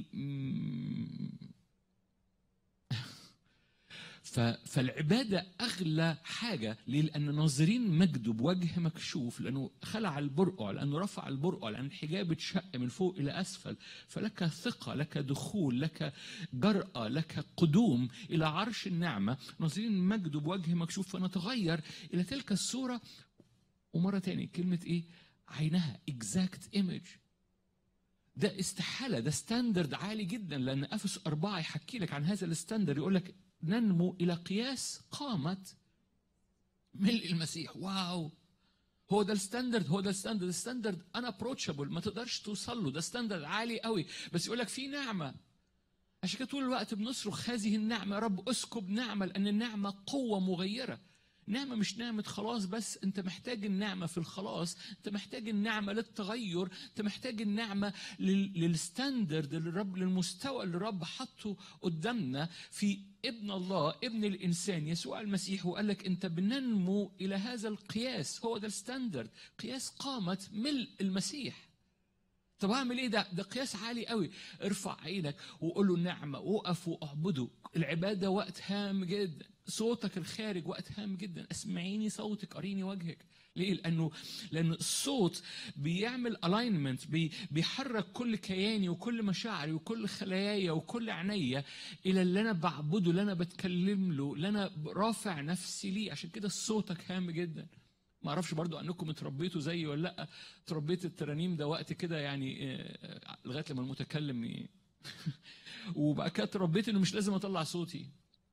فالعبادة أغلى حاجة ليه؟ لأن ناظرين مجده بوجه مكشوف لأنه خلع البرقع لأنه رفع البرقع لأن الحجاب اتشق من فوق إلى أسفل فلك ثقة لك دخول لك جرأة لك قدوم إلى عرش النعمة ناظرين مجده بوجه مكشوف فنتغير إلى تلك الصورة ومرة تاني كلمة إيه؟ عينها exact image ده استحالة ده ستاندرد عالي جدا لأن أفس أربعة يحكي لك عن هذا الستاندرد يقول لك ننمو إلى قياس قامة ملء المسيح واو هو ده الستاندرد هو ده الستاندرد الستاندرد انا ابروتشابل ما تقدرش توصل له ده ستاندرد عالي قوي بس يقول لك في نعمه عشان كده طول الوقت بنصرخ هذه النعمه يا رب اسكب نعمه لان النعمه قوه مغيره نعمة مش نعمة خلاص بس أنت محتاج النعمة في الخلاص أنت محتاج النعمة للتغير أنت محتاج النعمة للستاندرد للرب للمستوى اللي الرب حطه قدامنا في ابن الله ابن الإنسان يسوع المسيح وقال لك أنت بننمو إلى هذا القياس هو ده الستاندرد قياس قامة ملء المسيح طب اعمل ايه ده؟ ده قياس عالي قوي، ارفع عينك وقول له النعمه وقف واعبده، العباده وقت هام جدا، صوتك الخارج وقت هام جدا، اسمعيني صوتك اريني وجهك، ليه؟ لانه لان الصوت بيعمل الاينمنت بي بيحرك كل كياني وكل مشاعري وكل خلاياي وكل عينيا الى اللي انا بعبده اللي انا بتكلم له اللي انا رافع نفسي ليه، عشان كده صوتك هام جدا. ما اعرفش برضو انكم اتربيتوا زيي ولا لا تربيت الترانيم ده وقت كده يعني لغايه لما المتكلم ي... وبقى كده اتربيت انه مش لازم اطلع صوتي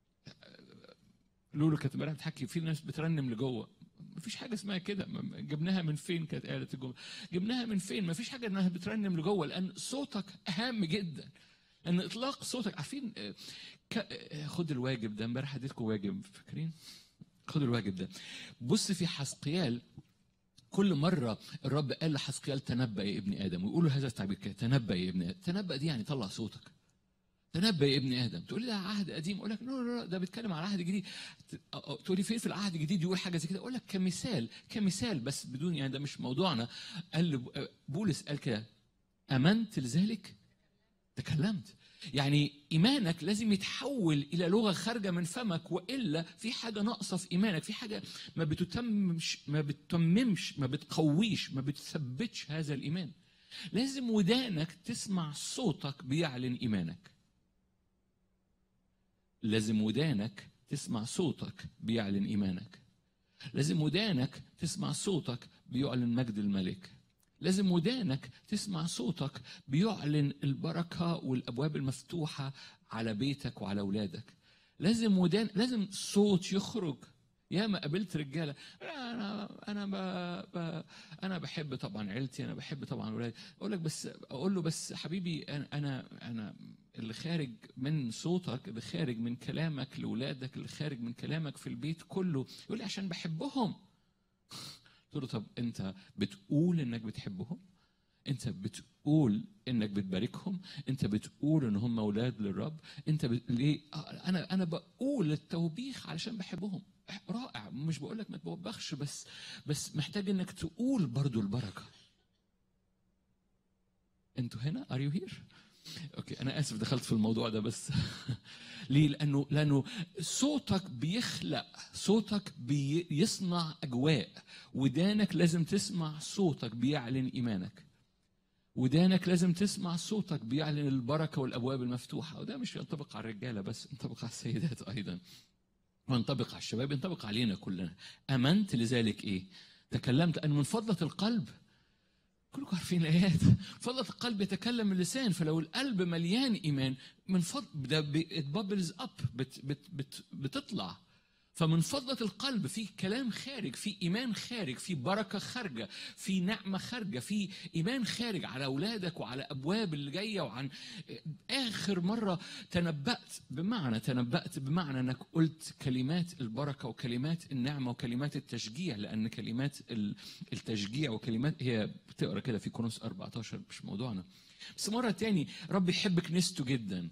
لولو كانت امبارح بتحكي في ناس بترنم لجوه مفيش حاجه اسمها كده جبناها من فين كانت قالت الجمله جبناها من فين مفيش حاجه انها بترنم لجوه لان صوتك اهم جدا لان اطلاق صوتك عارفين ك... خد الواجب ده امبارح اديتكم واجب فاكرين خدوا الواجب ده بص في حسقيال كل مرة الرب قال لحسقيال تنبأ يا ابن آدم ويقولوا هذا التعبير كده تنبأ يا ابن آدم تنبأ دي يعني طلع صوتك تنبأ يا ابن ادم تقول لي ده عهد قديم اقول لك نو نو ده بيتكلم على عهد جديد تقول لي فين في العهد الجديد يقول حاجه زي كده اقول لك كمثال كمثال بس بدون يعني ده مش موضوعنا قال بولس قال كده امنت لذلك تكلمت يعني ايمانك لازم يتحول الى لغه خارجه من فمك والا في حاجه ناقصه في ايمانك في حاجه ما بتتممش ما بتتممش ما بتقويش ما بتثبتش هذا الايمان لازم ودانك تسمع صوتك بيعلن ايمانك لازم ودانك تسمع صوتك بيعلن ايمانك لازم ودانك تسمع صوتك بيعلن مجد الملك لازم ودانك تسمع صوتك بيعلن البركة والأبواب المفتوحة على بيتك وعلى أولادك لازم ودان لازم صوت يخرج يا ما قابلت رجاله انا انا ب... ب... انا بحب طبعا عيلتي انا بحب طبعا اولادي اقول لك بس اقول له بس حبيبي انا انا انا اللي خارج من صوتك اللي خارج من كلامك لاولادك اللي خارج من كلامك في البيت كله يقول لي عشان بحبهم قلت له طب انت بتقول انك بتحبهم انت بتقول انك بتباركهم انت بتقول ان هم اولاد للرب انت بت... ليه انا انا بقول التوبيخ علشان بحبهم رائع مش بقول لك ما توبخش بس بس محتاج انك تقول برضو البركه انتوا هنا ار يو هير اوكي انا اسف دخلت في الموضوع ده بس ليه لانه لانه صوتك بيخلق صوتك بيصنع اجواء ودانك لازم تسمع صوتك بيعلن ايمانك ودانك لازم تسمع صوتك بيعلن البركه والابواب المفتوحه وده مش ينطبق على الرجاله بس ينطبق على السيدات ايضا وينطبق على الشباب ينطبق علينا كلنا امنت لذلك ايه تكلمت ان من فضله القلب كلكم عارفين الايات فضلة القلب يتكلم اللسان فلو القلب مليان ايمان من فضل ده بابلز اب بت بت بت بتطلع فمن فضلة القلب في كلام خارج في إيمان خارج في بركة خارجة في نعمة خارجة في إيمان خارج على أولادك وعلى أبواب اللي جاية وعن آخر مرة تنبأت بمعنى تنبأت بمعنى أنك قلت كلمات البركة وكلمات النعمة وكلمات التشجيع لأن كلمات التشجيع وكلمات هي بتقرا كده في كونوس 14 مش موضوعنا بس مرة تاني رب يحب كنيسته جداً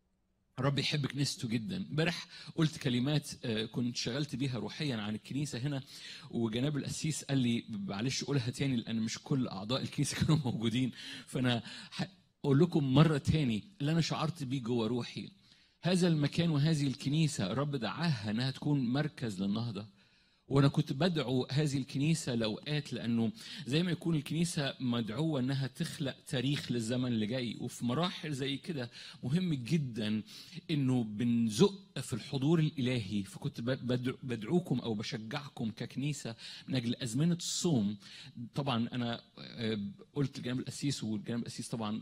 رب يحب كنيسته جدا امبارح قلت كلمات كنت شغلت بيها روحيا عن الكنيسه هنا وجناب القسيس قال لي معلش قولها تاني لان مش كل اعضاء الكنيسه كانوا موجودين فانا اقول لكم مره تاني اللي انا شعرت بيه جوه روحي هذا المكان وهذه الكنيسه رب دعاها انها تكون مركز للنهضه وانا كنت بدعو هذه الكنيسه لاوقات لانه زي ما يكون الكنيسه مدعوه انها تخلق تاريخ للزمن اللي جاي وفي مراحل زي كده مهم جدا انه بنزق في الحضور الالهي فكنت بدعوكم او بشجعكم ككنيسه من اجل ازمنه الصوم طبعا انا قلت لجناب القسيس والجناب القسيس طبعا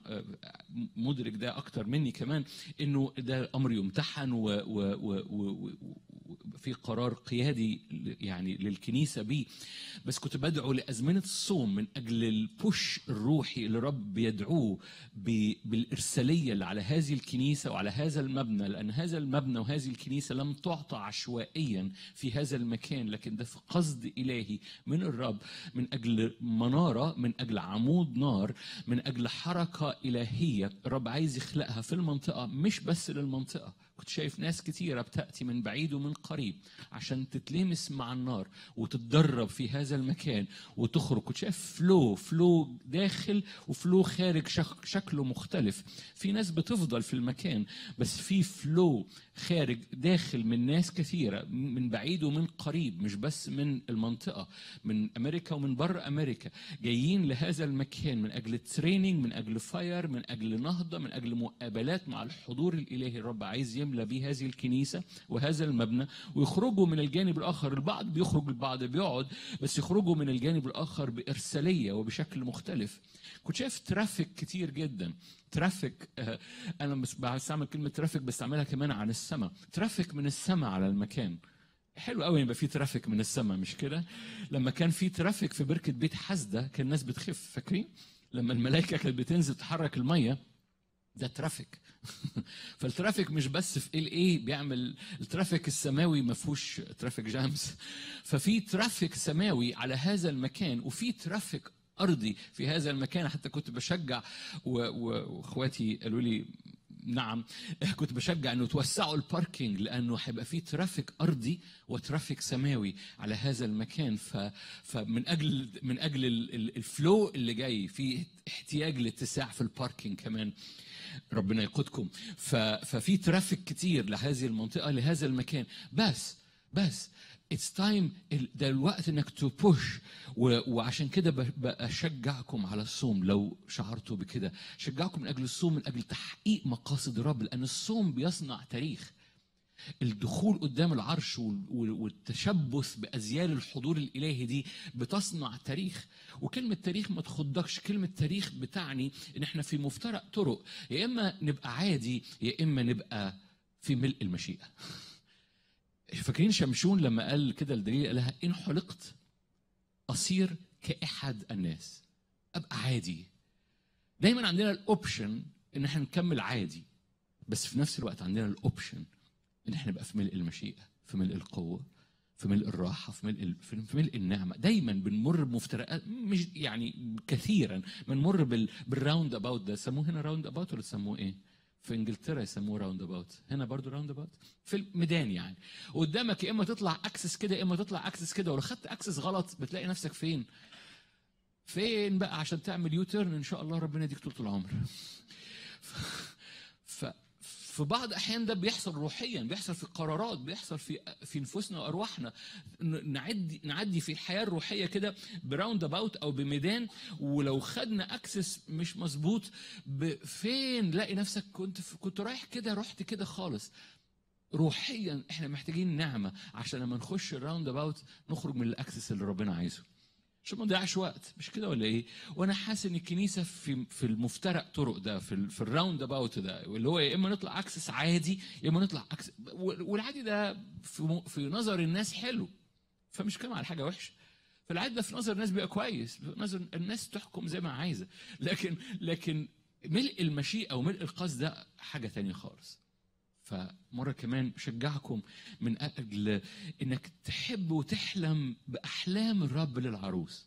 مدرك ده اكتر مني كمان انه ده امر يمتحن و, و, و, و, و في قرار قيادي يعني للكنيسة بيه بس كنت بدعو لأزمنة الصوم من أجل البوش الروحي اللي رب بيدعوه بالإرسالية اللي على هذه الكنيسة وعلى هذا المبنى لأن هذا المبنى وهذه الكنيسة لم تعطى عشوائيا في هذا المكان لكن ده في قصد إلهي من الرب من أجل منارة من أجل عمود نار من أجل حركة إلهية الرب عايز يخلقها في المنطقة مش بس للمنطقة كنت شايف ناس كتيرة بتأتي من بعيد ومن قريب عشان تتلمس مع النار وتتدرب في هذا المكان وتخرج كنت شايف فلو فلو داخل وفلو خارج شك شكله مختلف في ناس بتفضل في المكان بس في فلو خارج داخل من ناس كثيرة من بعيد ومن قريب مش بس من المنطقة من أمريكا ومن بره أمريكا جايين لهذا المكان من أجل تريننج من أجل فاير من أجل نهضة من أجل مقابلات مع الحضور الإلهي الرب عايز يملى بيه هذه الكنيسة وهذا المبنى ويخرجوا من الجانب الآخر البعض بيخرج البعض بيقعد بس يخرجوا من الجانب الآخر بإرسالية وبشكل مختلف كنت شايف ترافيك كتير جدا ترافيك انا مش بستعمل كلمه ترافيك بستعملها كمان عن السماء ترافيك من السماء على المكان حلو قوي يبقى في ترافيك من السماء مش كده لما كان في ترافيك في بركه بيت حسده كان الناس بتخف فاكرين لما الملائكه كانت بتنزل تحرك الميه ده ترافيك فالترافيك مش بس في ال اي بيعمل الترافيك السماوي ما فيهوش ترافيك جامز ففي ترافيك سماوي على هذا المكان وفي ترافيك ارضي في هذا المكان حتى كنت بشجع واخواتي قالوا لي نعم كنت بشجع انه توسعوا الباركينج لانه هيبقى في ترافيك ارضي وترافيك سماوي على هذا المكان ف فمن اجل من اجل ال- ال- الفلو اللي جاي في احتياج لاتساع في الباركينج كمان ربنا يقودكم ف... ففي ترافيك كتير لهذه المنطقه لهذا المكان بس بس اتس تايم ده الوقت انك تو بوش وعشان كده ب- بشجعكم على الصوم لو شعرتوا بكده شجعكم من اجل الصوم من اجل تحقيق مقاصد الرب لان الصوم بيصنع تاريخ الدخول قدام العرش وال- وال- والتشبث بأزيال الحضور الإلهي دي بتصنع تاريخ وكلمة تاريخ ما تخضكش كلمة تاريخ بتعني إن إحنا في مفترق طرق يا إما نبقى عادي يا إما نبقى في ملء المشيئة فاكرين شمشون لما قال كده لدليل قال لها إن حلقت أصير كأحد الناس أبقى عادي دايما عندنا الأوبشن إن إحنا نكمل عادي بس في نفس الوقت عندنا الأوبشن ان احنا نبقى في ملء المشيئه في ملء القوه في ملء الراحه في ملء في في ملء النعمه دايما بنمر بمفترقات مش يعني كثيرا بنمر بال بالراوند اباوت ده سموه هنا راوند اباوت ولا سموه ايه في انجلترا يسموه راوند اباوت هنا برضو راوند اباوت في الميدان يعني قدامك يا اما تطلع اكسس كده يا اما تطلع اكسس كده ولو خدت اكسس غلط بتلاقي نفسك فين فين بقى عشان تعمل يوتيرن ان شاء الله ربنا يديك طول العمر ف في بعض الاحيان ده بيحصل روحيا بيحصل في قرارات بيحصل في في نفوسنا وارواحنا ن- نعدي نعدي في الحياه الروحيه كده براوند اباوت او بميدان ولو خدنا اكسس مش مظبوط ب- فين لاقي نفسك كنت في كنت رايح كده رحت كده خالص روحيا احنا محتاجين نعمه عشان لما نخش الراوند اباوت نخرج من الاكسس اللي ربنا عايزه عشان ما نضيعش وقت مش كده ولا ايه؟ وانا حاسس ان الكنيسه في في المفترق طرق ده في ال- في الراوند اباوت ده اللي هو يا اما نطلع اكسس عادي يا اما نطلع اكسس والعادي ده في م- في نظر الناس حلو فمش كلام على حاجه وحشه فالعادي ده في نظر الناس بيبقى كويس في نظر الناس تحكم زي ما عايزه لكن لكن ملء المشيئه وملء القصد ده حاجه تانية خالص فمرة كمان بشجعكم من أجل إنك تحب وتحلم بأحلام الرب للعروس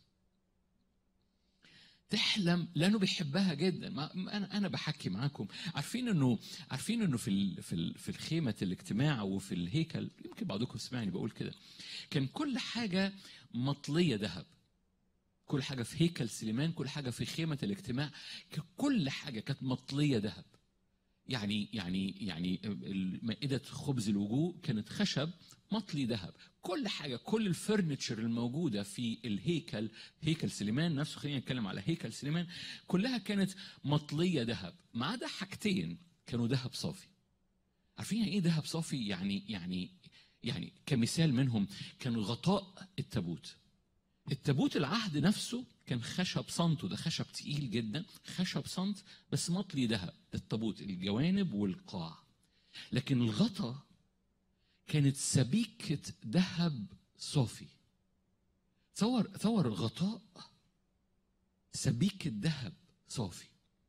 تحلم لانه بيحبها جدا ما ما انا انا بحكي معاكم عارفين انه عارفين انه في ال في ال في الخيمه الاجتماع وفي الهيكل يمكن بعضكم سمعني بقول كده كان كل حاجه مطليه ذهب كل حاجه في هيكل سليمان كل حاجه في خيمه الاجتماع ك- كل حاجه كانت مطليه ذهب يعني يعني يعني مائدة خبز الوجوه كانت خشب مطلي ذهب كل حاجة كل الفرنتشر الموجودة في الهيكل هيكل سليمان نفسه خلينا نتكلم على هيكل سليمان كلها كانت مطلية ذهب ما عدا حاجتين كانوا ذهب صافي عارفين يعني ايه ذهب صافي يعني يعني يعني كمثال منهم كان غطاء التابوت التابوت العهد نفسه كان خشب صنت وده خشب تقيل جدا خشب صنت بس مطلي ذهب ده التابوت الجوانب والقاع لكن الغطا كانت سبيكة ذهب صافي تصور تصور الغطاء سبيكة ذهب صافي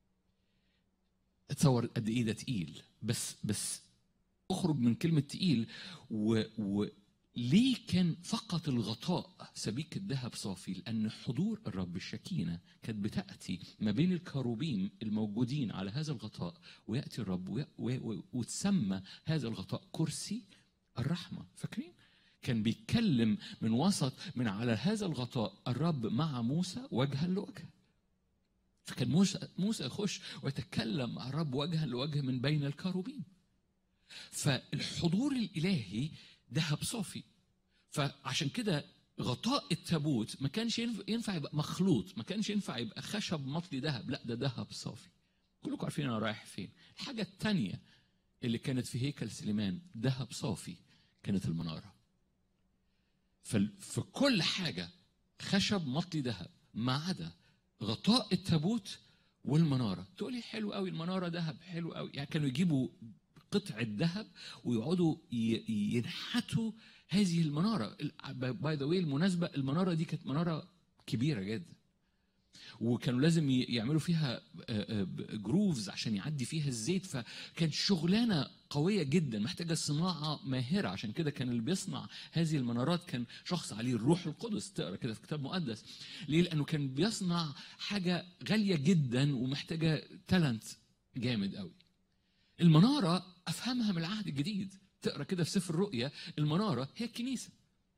تصور قد ايه ده تقيل بس بس اخرج من كلمة تقيل و, و ليه كان فقط الغطاء سبيكة ذهب صافي لأن حضور الرب الشكينة كانت بتأتي ما بين الكروبيم الموجودين على هذا الغطاء ويأتي الرب وي- و- و- وتسمى هذا الغطاء كرسي الرحمة فاكرين؟ كان بيتكلم من وسط من على هذا الغطاء الرب مع موسى وجها لوجه فكان موسى موسى يخش ويتكلم مع الرب وجها لوجه من بين الكروبيم فالحضور الالهي ذهب صافي فعشان كده غطاء التابوت ما كانش ينف- ينفع يبقى مخلوط ما كانش ينفع يبقى خشب مطلي ذهب لا ده ذهب صافي كلكم عارفين انا رايح فين الحاجه الثانيه اللي كانت في هيكل سليمان ذهب صافي كانت المناره فال- في كل حاجه خشب مطلي ذهب ما عدا غطاء التابوت والمناره تقولي حلو قوي المناره ذهب حلو قوي يعني كانوا يجيبوا قطعة ذهب ويقعدوا ي- ينحتوا هذه المنارة باي ذا واي المناسبة المنارة دي كانت منارة كبيرة جدا وكانوا لازم ي- يعملوا فيها جروفز عشان يعدي فيها الزيت فكانت شغلانة قوية جدا محتاجة صناعة ماهرة عشان كده كان اللي بيصنع هذه المنارات كان شخص عليه الروح القدس تقرا كده في كتاب مقدس ليه؟ لأنه كان بيصنع حاجة غالية جدا ومحتاجة تالنت جامد قوي المناره افهمها من العهد الجديد تقرا كده في سفر الرؤيا المناره هي الكنيسه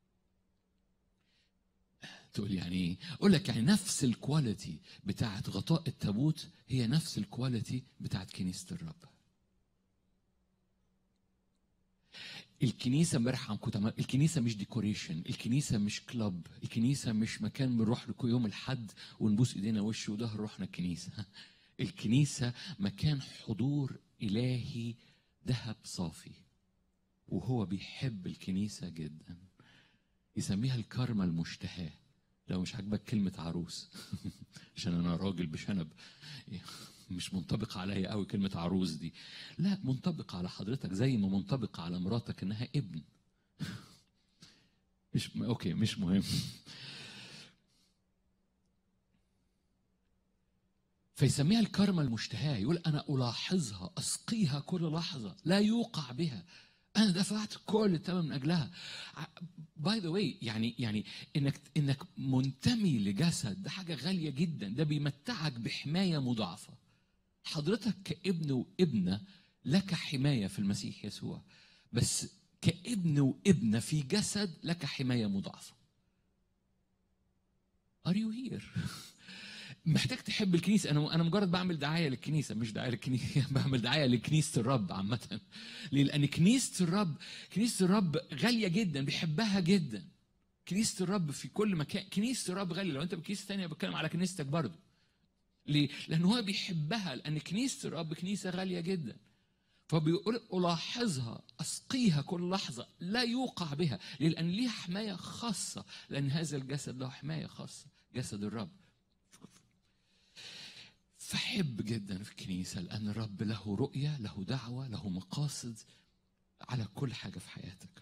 تقول يعني ايه؟ اقول لك يعني نفس الكواليتي بتاعت غطاء التابوت هي نفس الكواليتي بتاعت كنيسه الرب. الكنيسه امبارح عم كنت عمال- الكنيسه مش ديكوريشن، الكنيسه مش كلاب، الكنيسه مش مكان بنروح له كل يوم الحد ونبوس ايدينا وش وظهر روحنا الكنيسه. الكنيسه مكان حضور الهي ذهب صافي. وهو بيحب الكنيسه جدا. يسميها الكرمة المشتهاة لو مش عاجبك كلمة عروس عشان أنا راجل بشنب مش منطبقة عليا قوي كلمة عروس دي لا منطبقة على حضرتك زي ما منطبقة على مراتك إنها ابن مش أوكي مش مهم فيسميها الكرمة المشتهاة يقول أنا ألاحظها أسقيها كل لحظة لا يوقع بها أنا دفعت كل الثمن من أجلها باي ذا واي يعني يعني انك انك منتمي لجسد ده حاجه غاليه جدا ده بيمتعك بحمايه مضاعفه حضرتك كابن وابنه لك حمايه في المسيح يسوع بس كابن وابنه في جسد لك حمايه مضاعفه Are you here؟ محتاج تحب الكنيسه انا انا مجرد بعمل دعايه للكنيسه مش دعايه للكنيسه بعمل دعايه لكنيسه الرب عامه ليه؟ لان كنيسه الرب كنيسه الرب غاليه جدا بيحبها جدا كنيسه الرب في كل مكان كنيسه الرب غاليه لو انت بكنيسه ثانيه بتكلم على كنيستك برضه ليه؟ لان هو بيحبها لان كنيسه الرب كنيسه غاليه جدا فبيقول الاحظها اسقيها كل لحظه لا يوقع بها ليه؟ لان ليها حمايه خاصه لان هذا الجسد له حمايه خاصه جسد الرب فحب جدا في الكنيسة لأن الرب له رؤية له دعوة له مقاصد على كل حاجة في حياتك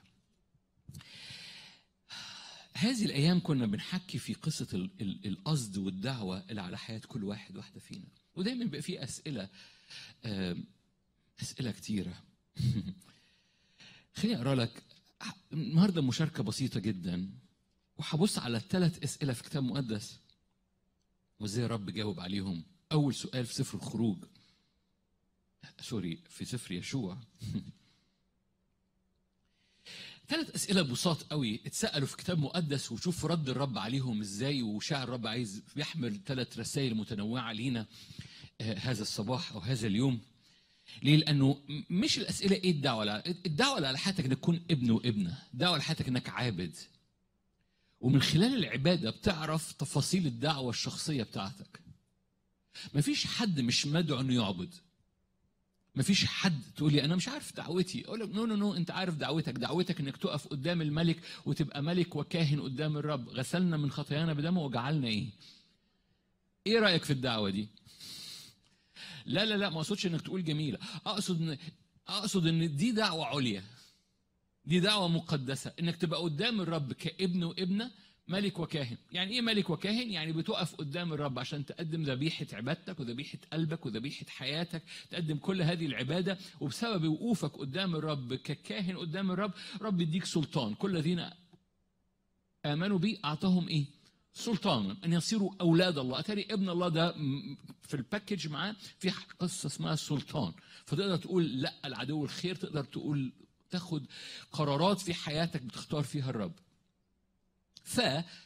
هذه الأيام كنا بنحكي في قصة ال- ال- القصد والدعوة اللي على حياة كل واحد واحدة فينا ودايما بيبقى في أسئلة آم، أسئلة كتيرة خليني أقرأ لك النهاردة مشاركة بسيطة جدا وهبص على ثلاث أسئلة في كتاب مقدس وازاي الرب جاوب عليهم اول سؤال في سفر الخروج سوري في سفر يشوع ثلاث اسئله بساط قوي اتسالوا في كتاب مقدس وشوف رد الرب عليهم ازاي وشاعر الرب عايز بيحمل ثلاث رسائل متنوعه لينا آه، هذا الصباح او هذا اليوم ليه؟ لانه م- مش الاسئله ايه الدعوه لا الدعوه اللي على حياتك انك تكون ابن وابنه، الدعوه على حياتك انك عابد. ومن خلال العباده بتعرف تفاصيل الدعوه الشخصيه بتاعتك. مفيش حد مش مدعو انه يعبد مفيش حد تقول لي انا مش عارف دعوتي اقول لك نو نو نو انت عارف دعوتك دعوتك انك تقف قدام الملك وتبقى ملك وكاهن قدام الرب غسلنا من خطايانا بدمه وجعلنا ايه ايه رايك في الدعوه دي لا لا لا ما اقصدش انك تقول جميله اقصد ان اقصد ان دي دعوه عليا دي دعوه مقدسه انك تبقى قدام الرب كابن وابنه ملك وكاهن يعني ايه ملك وكاهن يعني بتقف قدام الرب عشان تقدم ذبيحه عبادتك وذبيحه قلبك وذبيحه حياتك تقدم كل هذه العباده وبسبب وقوفك قدام الرب ككاهن قدام الرب رب يديك سلطان كل الذين امنوا بي اعطاهم ايه سلطانا ان يصيروا اولاد الله اتاري ابن الله ده م- في الباكج معاه في قصه اسمها السلطان فتقدر تقول لا العدو الخير تقدر تقول تاخد قرارات في حياتك بتختار فيها الرب ف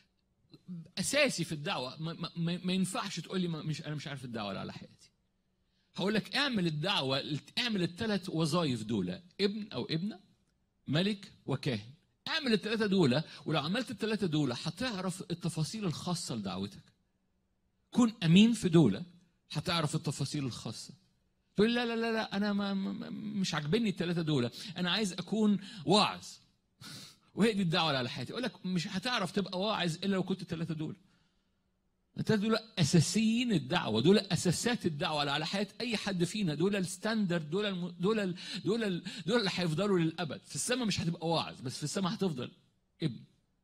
اساسي في الدعوه ما, ما, ما ما ينفعش تقول لي ما مش انا مش عارف الدعوه اللي على حياتي هقول لك اعمل الدعوه اعمل الثلاث وظائف دول ابن او ابنه ملك وكاهن اعمل الثلاثه دول ولو عملت الثلاثه دول هتعرف التفاصيل الخاصه لدعوتك كن امين في دول هتعرف التفاصيل الخاصه تقول لا لا لا لا انا ما ما- مش عاجبني الثلاثه دول انا عايز اكون واعظ وهي دي الدعوه اللي على حياتي اقول لك مش هتعرف تبقى واعظ الا لو كنت الثلاثه دول الثلاثه دول اساسيين الدعوه دول اساسات الدعوه اللي على حياه اي حد فينا دول الستاندرد دول الم... دول ال... دول ال... دول اللي هيفضلوا للابد في السماء مش هتبقى واعظ بس في السماء هتفضل ابن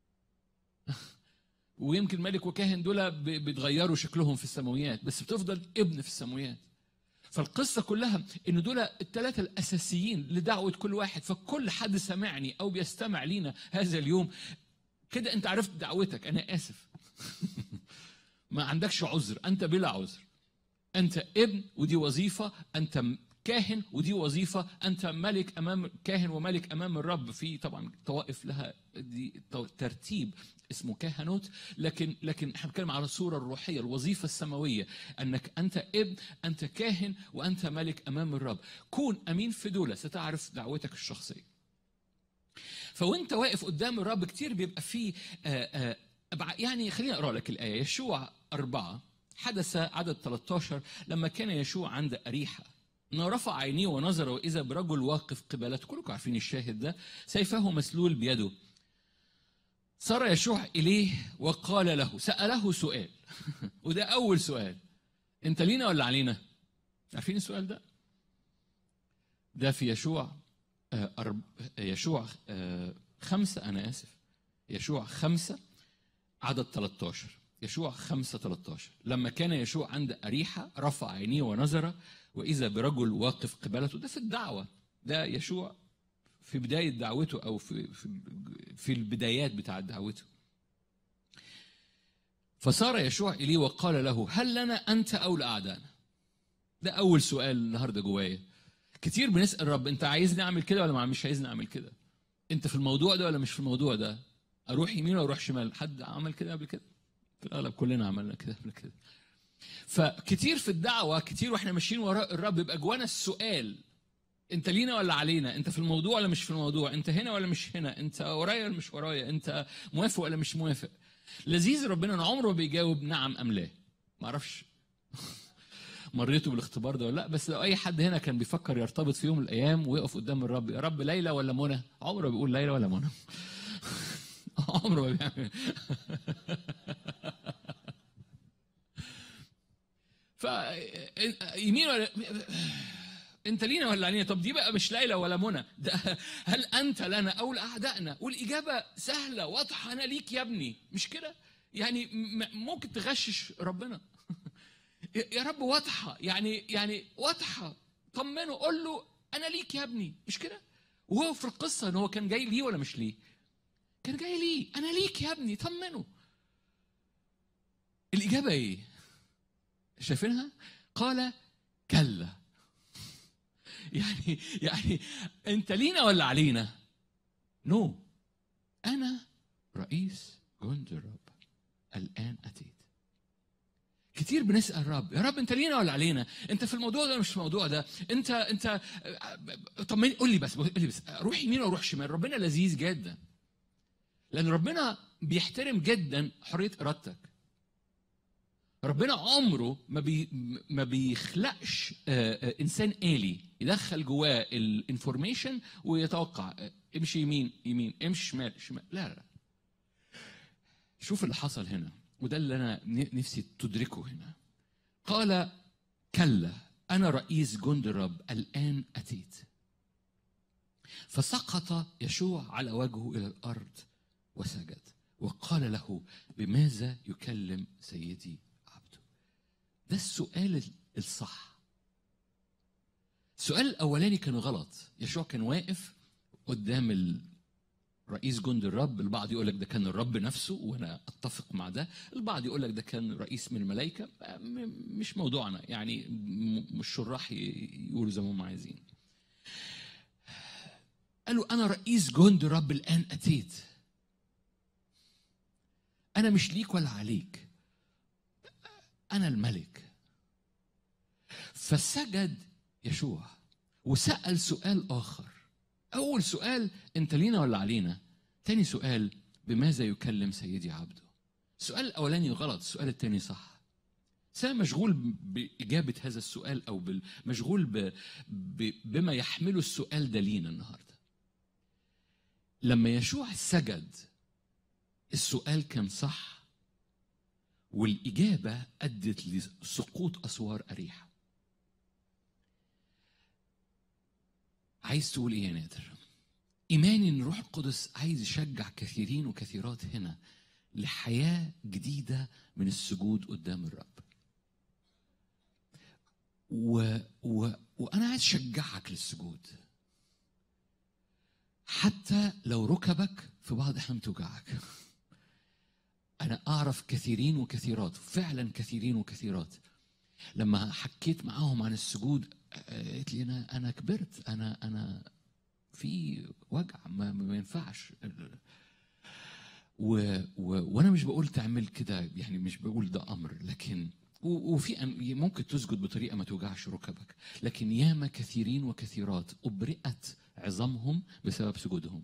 ويمكن ملك وكاهن دول ب- بيتغيروا شكلهم في السماويات بس بتفضل ابن في السماويات فالقصة كلها إن دول الثلاثة الأساسيين لدعوة كل واحد فكل حد سمعني أو بيستمع لينا هذا اليوم كده أنت عرفت دعوتك أنا آسف ما عندكش عذر أنت بلا عذر أنت ابن ودي وظيفة أنت م- كاهن ودي وظيفه انت ملك امام كاهن وملك امام الرب في طبعا طوائف لها دي تو- ترتيب اسمه كهنوت لكن لكن احنا بنتكلم على الصوره الروحيه الوظيفه السماويه انك انت ابن انت كاهن وانت ملك امام الرب كون امين في دولة ستعرف دعوتك الشخصيه فوانت واقف قدام الرب كتير بيبقى فيه آه، آه، أبع- يعني خليني اقرا لك الايه يشوع أربعة حدث عدد 13 لما كان يشوع عند أريحة انه رفع عينيه ونظر واذا برجل واقف قبلته كلكم عارفين الشاهد ده سيفه مسلول بيده صار يشوع اليه وقال له ساله سؤال وده اول سؤال انت لينا ولا علينا عارفين السؤال ده ده في يشوع آه، أرب... يشوع آه، خمسة أنا آسف يشوع خمسة عدد 13 يشوع خمسة 13 لما كان يشوع عند أريحة رفع عينيه ونظر وإذا برجل واقف قبلته ده في الدعوة ده يشوع في بداية دعوته أو في في, في البدايات بتاعت دعوته فصار يشوع إليه وقال له هل لنا أنت أو لأعدائنا ده أول سؤال النهاردة جوايا كتير بنسأل الرب أنت عايزني أعمل كده ولا مش عايزني أعمل كده أنت في الموضوع ده ولا مش في الموضوع ده أروح يمين ولا أروح شمال حد عمل كده قبل كده في الأغلب كلنا عملنا كده قبل كده فكتير في الدعوة كتير واحنا ماشيين وراء الرب يبقى جوانا السؤال انت لينا ولا علينا انت في الموضوع ولا مش في الموضوع انت هنا ولا مش هنا انت ورايا ولا مش ورايا انت موافق ولا مش موافق لذيذ ربنا إن عمره ما بيجاوب نعم ام لا ما اعرفش مريتوا بالاختبار ده ولا لا بس لو اي حد هنا كان بيفكر يرتبط في يوم من الايام ويقف قدام الرب يا رب ليلى ولا منى عمره ما بيقول ليلى ولا منى عمره ما بيعمل ف يمين ولا انت لينا ولا علينا طب دي بقى مش ليلى ولا منى ده هل انت لنا او لاعدائنا والاجابه سهله واضحه انا ليك يا ابني مش كده يعني م- ممكن تغشش ربنا يا رب واضحه يعني يعني واضحه طمنه قول له انا ليك يا ابني مش كده وهو في القصه ان هو كان جاي ليه ولا مش ليه كان جاي ليه انا ليك يا ابني طمنه الاجابه ايه شايفينها قال كلا يعني يعني انت لينا ولا علينا نو no. انا رئيس جند الرب الان اتيت كتير بنسال الرب يا رب انت لينا ولا علينا انت في الموضوع ده ولا مش في الموضوع ده انت انت طب قول لي بس قول لي بس روح يمين ولا روح شمال ربنا لذيذ جدا لان ربنا بيحترم جدا حريه ارادتك ربنا عمره ما بي ما بيخلقش آه، آه، انسان آلي يدخل جواه الانفورميشن ويتوقع آه، امشي يمين يمين امشي شمال شمال لا لا شوف اللي حصل هنا وده اللي انا ن- نفسي تدركه هنا قال كلا انا رئيس جند الرب الان اتيت فسقط يشوع على وجهه الى الارض وسجد وقال له بماذا يكلم سيدي عبده ده السؤال الصح السؤال الاولاني كان غلط يشوع كان واقف قدام ال- رئيس جند الرب البعض يقول لك ده كان الرب نفسه وانا اتفق مع ده البعض يقول لك ده كان رئيس من الملائكه م- مش موضوعنا يعني م- مش شراح ي- يقولوا زي ما هم عايزين قالوا انا رئيس جند الرب الان اتيت انا مش ليك ولا عليك انا الملك فسجد يشوع وسال سؤال اخر اول سؤال انت لينا ولا علينا تاني سؤال بماذا يكلم سيدي عبده السؤال الاولاني غلط السؤال الثاني صح بس انا مشغول باجابه هذا السؤال او بال- مشغول ب... ب... بما يحمله السؤال ده لينا النهارده لما يشوع سجد السؤال كان صح والإجابة أدت لسقوط أسوار أريحة عايز تقول إيه يا نادر؟ إيماني إن الروح القدس عايز يشجع كثيرين وكثيرات هنا لحياة جديدة من السجود قدام الرب و... و... وأنا عايز أشجعك للسجود حتى لو ركبك في بعض الأحيان توجعك أنا أعرف كثيرين وكثيرات فعلا كثيرين وكثيرات لما حكيت معاهم عن السجود قالت لي انا انا كبرت انا انا في وجع ما, ما ينفعش و و وانا مش بقول تعمل كده يعني مش بقول ده امر لكن و- وفي أم- ممكن تسجد بطريقه ما توجعش ركبك لكن ياما كثيرين وكثيرات ابرئت عظامهم بسبب سجودهم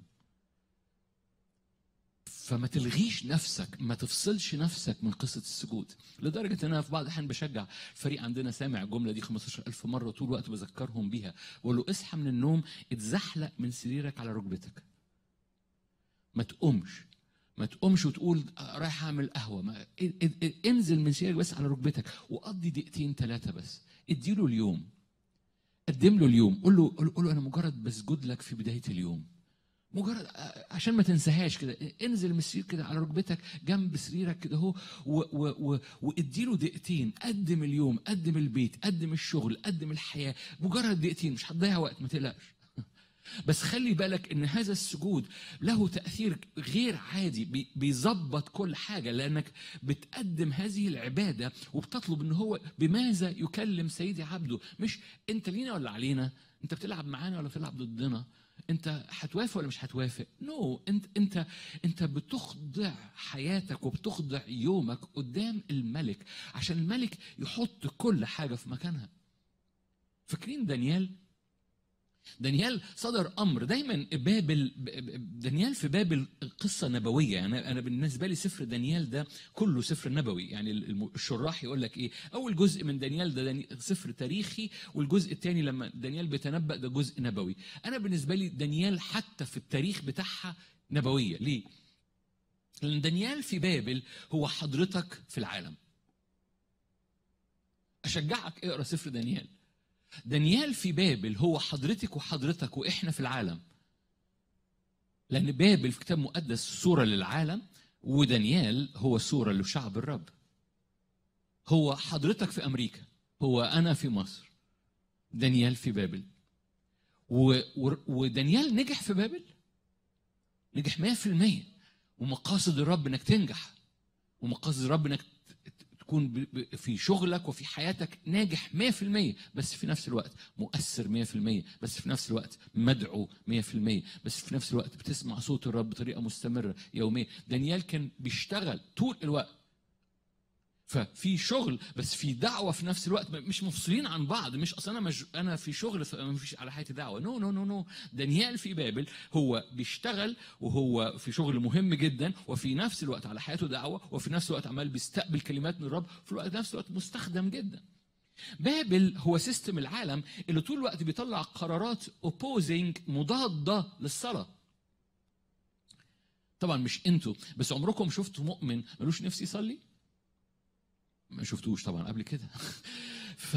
فما تلغيش نفسك ما تفصلش نفسك من قصة السجود لدرجة ان انا في بعض الاحيان بشجع فريق عندنا سامع الجملة دي 15000 مرة طول الوقت بذكرهم بيها بقول له اصحى من النوم اتزحلق من سريرك على ركبتك ما تقومش ما تقومش وتقول آه، رايح اعمل قهوه ما ا- ا- ا- انزل من سريرك بس على ركبتك وقضي دقيقتين ثلاثه بس اديله اليوم قدم له اليوم قول له قول قول له انا مجرد بسجد لك في بدايه اليوم مجرد آه، عشان ما تنساهاش كده انزل من السرير كده على ركبتك جنب سريرك كده اهو و- و- و- واديله دقيقتين قدم اليوم قدم البيت قدم الشغل قدم الحياه مجرد دقيقتين مش هتضيع وقت ما تقلقش بس خلي بالك ان هذا السجود له تاثير غير عادي بي- بيظبط كل حاجه لانك بتقدم هذه العباده وبتطلب ان هو بماذا يكلم سيدي عبده مش انت لينا ولا علينا انت بتلعب معانا ولا بتلعب ضدنا انت هتوافق ولا مش هتوافق نو no. انت انت انت بتخضع حياتك وبتخضع يومك قدام الملك عشان الملك يحط كل حاجه في مكانها فاكرين دانيال دانيال صدر امر دايما بابل ب- ب- دانيال في بابل قصه نبويه يعني انا بالنسبه لي سفر دانيال ده كله سفر نبوي يعني الم- الشراح يقول لك ايه اول جزء من دانيال ده داني- سفر تاريخي والجزء الثاني لما دانيال بيتنبأ ده جزء نبوي انا بالنسبه لي دانيال حتى في التاريخ بتاعها نبويه ليه لان دانيال في بابل هو حضرتك في العالم اشجعك اقرا سفر دانيال دانيال في بابل هو حضرتك وحضرتك واحنا في العالم لان بابل في كتاب مقدس صوره للعالم ودانيال هو صوره لشعب الرب هو حضرتك في امريكا هو انا في مصر دانيال في بابل و... و... ودانيال نجح في بابل نجح 100% ومقاصد الرب انك تنجح ومقاصد الرب انك تكون ب- ب- في شغلك وفي حياتك ناجح 100% بس في نفس الوقت مؤثر 100% بس في نفس الوقت مدعو 100% بس في نفس الوقت بتسمع صوت الرب بطريقه مستمره يوميا دانيال كان بيشتغل طول الوقت ففي شغل بس في دعوه في نفس الوقت مش مفصولين عن بعض مش اصل انا مج... انا في شغل فما فيش على حياتي دعوه نو نو نو نو دانيال في بابل هو بيشتغل وهو في شغل مهم جدا وفي نفس الوقت على حياته دعوه وفي نفس الوقت عمال بيستقبل كلمات من الرب في الوقت نفس الوقت مستخدم جدا بابل هو سيستم العالم اللي طول الوقت بيطلع قرارات اوبوزنج مضاده للصلاه طبعا مش انتوا بس عمركم شفتوا مؤمن ملوش نفس يصلي ما شفتوش طبعا قبل كده ف...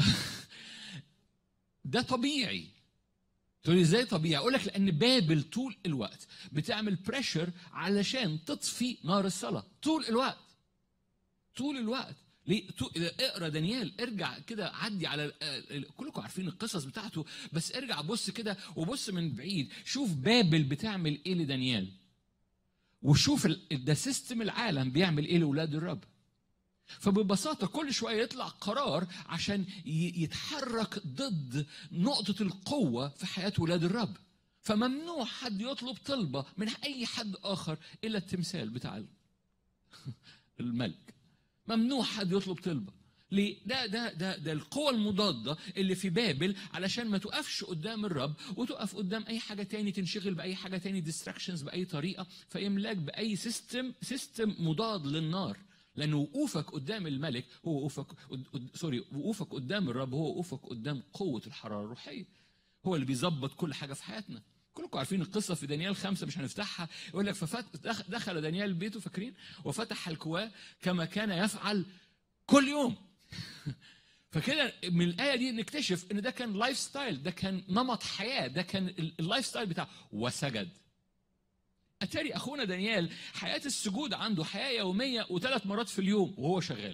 ده طبيعي تقول لي ازاي طبيعي اقول لك لان بابل طول الوقت بتعمل بريشر علشان تطفي نار الصلاه طول الوقت طول الوقت ليه تو... اقرا دانيال ارجع كده عدي على ال- كلكم عارفين القصص بتاعته بس ارجع بص كده وبص من بعيد شوف بابل بتعمل ايه لدانيال وشوف ال- ده سيستم العالم بيعمل ايه لاولاد الرب فببساطة كل شوية يطلع قرار عشان ي- يتحرك ضد نقطة القوة في حياة ولاد الرب فممنوع حد يطلب طلبة من أي حد آخر إلا التمثال بتاع ال- الملك ممنوع حد يطلب طلبة ليه؟ ده ده ده ده القوة المضادة اللي في بابل علشان ما تقفش قدام الرب وتقف قدام أي حاجة تاني تنشغل بأي حاجة تاني ديستراكشنز بأي طريقة فيملاك بأي سيستم سيستم مضاد للنار لأن وقوفك قدام الملك هو وقوفك قد- قد- سوري وقوفك قدام الرب هو وقوفك قدام قوة الحرارة الروحية هو اللي بيظبط كل حاجة في حياتنا كلكم عارفين القصة في دانيال خمسة مش هنفتحها يقول لك ففت دخ- دخل دانيال بيته فاكرين وفتح الكواة كما كان يفعل كل يوم فكده من الآية دي نكتشف إن ده كان لايف ستايل ده كان نمط حياة ده كان ال- اللايف ستايل بتاعه وسجد اتاري اخونا دانيال حياه السجود عنده حياه يوميه وثلاث مرات في اليوم وهو شغال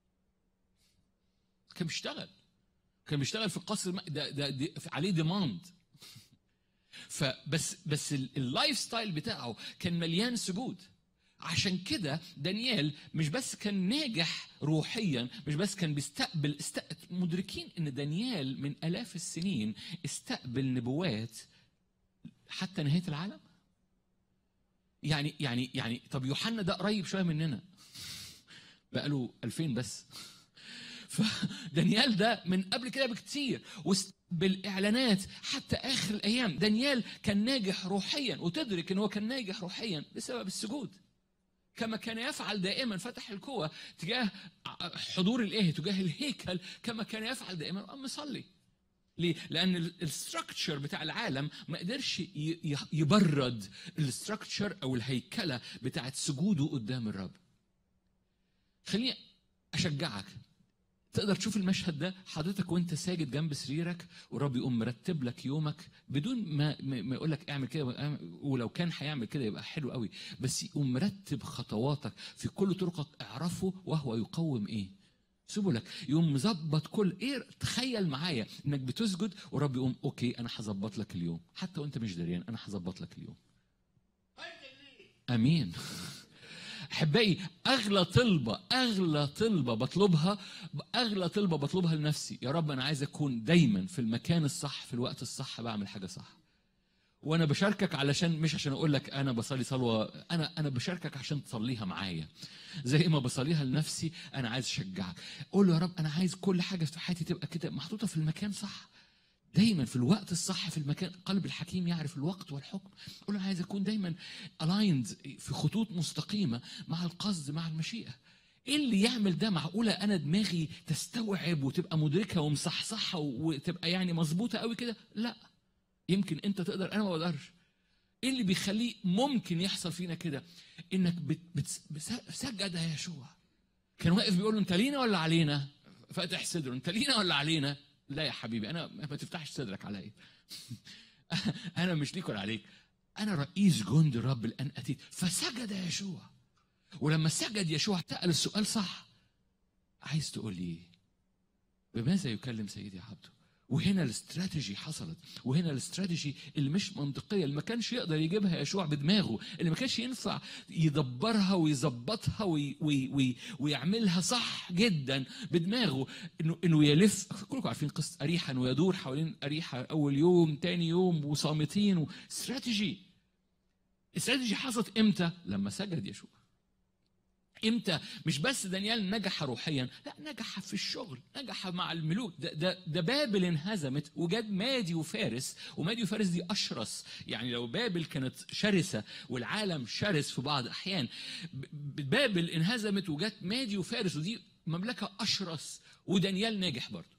كان بيشتغل كان بيشتغل في القصر الم- ده, ده, ده عليه ديماند فبس بس ال- اللايف ستايل بتاعه كان مليان سجود عشان كده دانيال مش بس كان ناجح روحيا مش بس كان بيستقبل است... مدركين ان دانيال من الاف السنين استقبل نبوات حتى نهايه العالم يعني يعني يعني طب يوحنا ده قريب شويه مننا بقى له 2000 بس فدانيال ده من قبل كده بكتير واستقبل اعلانات حتى اخر الايام دانيال كان ناجح روحيا وتدرك ان هو كان ناجح روحيا بسبب السجود كما كان يفعل دائما فتح القوة تجاه حضور الاله تجاه الهيكل كما كان يفعل دائما قام مصلي ليه؟ لأن الستراكشر بتاع العالم ما قدرش ي- ي- يبرد الستراكشر أو الهيكلة بتاعت سجوده قدام الرب. خليني أشجعك تقدر تشوف المشهد ده حضرتك وانت ساجد جنب سريرك والرب يقوم مرتب لك يومك بدون ما ما ما يقول لك اعمل كده ولو كان هيعمل كده يبقى حلو قوي بس يقوم مرتب خطواتك في كل طرقك اعرفه وهو يقوم ايه سبلك يقوم مظبط كل ايه تخيل معايا انك بتسجد والرب يقوم اوكي انا هظبط لك اليوم حتى وانت مش دريان انا هظبط لك اليوم امين احبائي اغلى طلبه اغلى طلبه بطلبها اغلى طلبه بطلبها لنفسي يا رب انا عايز اكون دايما في المكان الصح في الوقت الصح بعمل حاجه صح وانا بشاركك علشان مش عشان اقول لك انا بصلي صلوه انا انا بشاركك عشان تصليها معايا زي ما بصليها لنفسي انا عايز اشجعك قول له يا رب انا عايز كل حاجه في حياتي تبقى كده محطوطه في المكان صح دايما في الوقت الصح في المكان قلب الحكيم يعرف الوقت والحكم قول له انا عايز اكون دايما الايند في خطوط مستقيمه مع القصد مع المشيئه ايه اللي يعمل ده معقوله انا دماغي تستوعب وتبقى مدركه ومصحصحه وتبقى يعني مظبوطه قوي كده لا يمكن انت تقدر انا ما بقدرش ايه اللي بيخليه ممكن يحصل فينا كده انك بت بت سجد يا يشوع كان واقف بيقول له انت لينا ولا علينا فاتح صدره انت لينا ولا علينا لا يا حبيبي انا ما تفتحش صدرك عليا انا مش ليك ولا عليك انا رئيس جند الرب الان اتيت فسجد يشوع ولما سجد يشوع سال السؤال صح عايز تقول لي ايه بماذا يكلم سيدي عبده وهنا الاستراتيجي حصلت وهنا الاستراتيجي اللي مش منطقيه اللي ما كانش يقدر يجيبها يشوع بدماغه اللي ما كانش ينفع يدبرها ويظبطها وي وي وي ويعملها صح جدا بدماغه انه انه يلف كلكم عارفين قصه اريحا ويدور حوالين اريحا اول يوم تاني يوم وصامتين استراتيجي استراتيجي حصلت امتى لما سجد يشوع امتى مش بس دانيال نجح روحيا لا نجح في الشغل نجح مع الملوك ده, ده, ده بابل انهزمت وجد مادي وفارس ومادي وفارس دي اشرس يعني لو بابل كانت شرسه والعالم شرس في بعض احيان بابل انهزمت وجت مادي وفارس ودي مملكه اشرس ودانيال ناجح برضه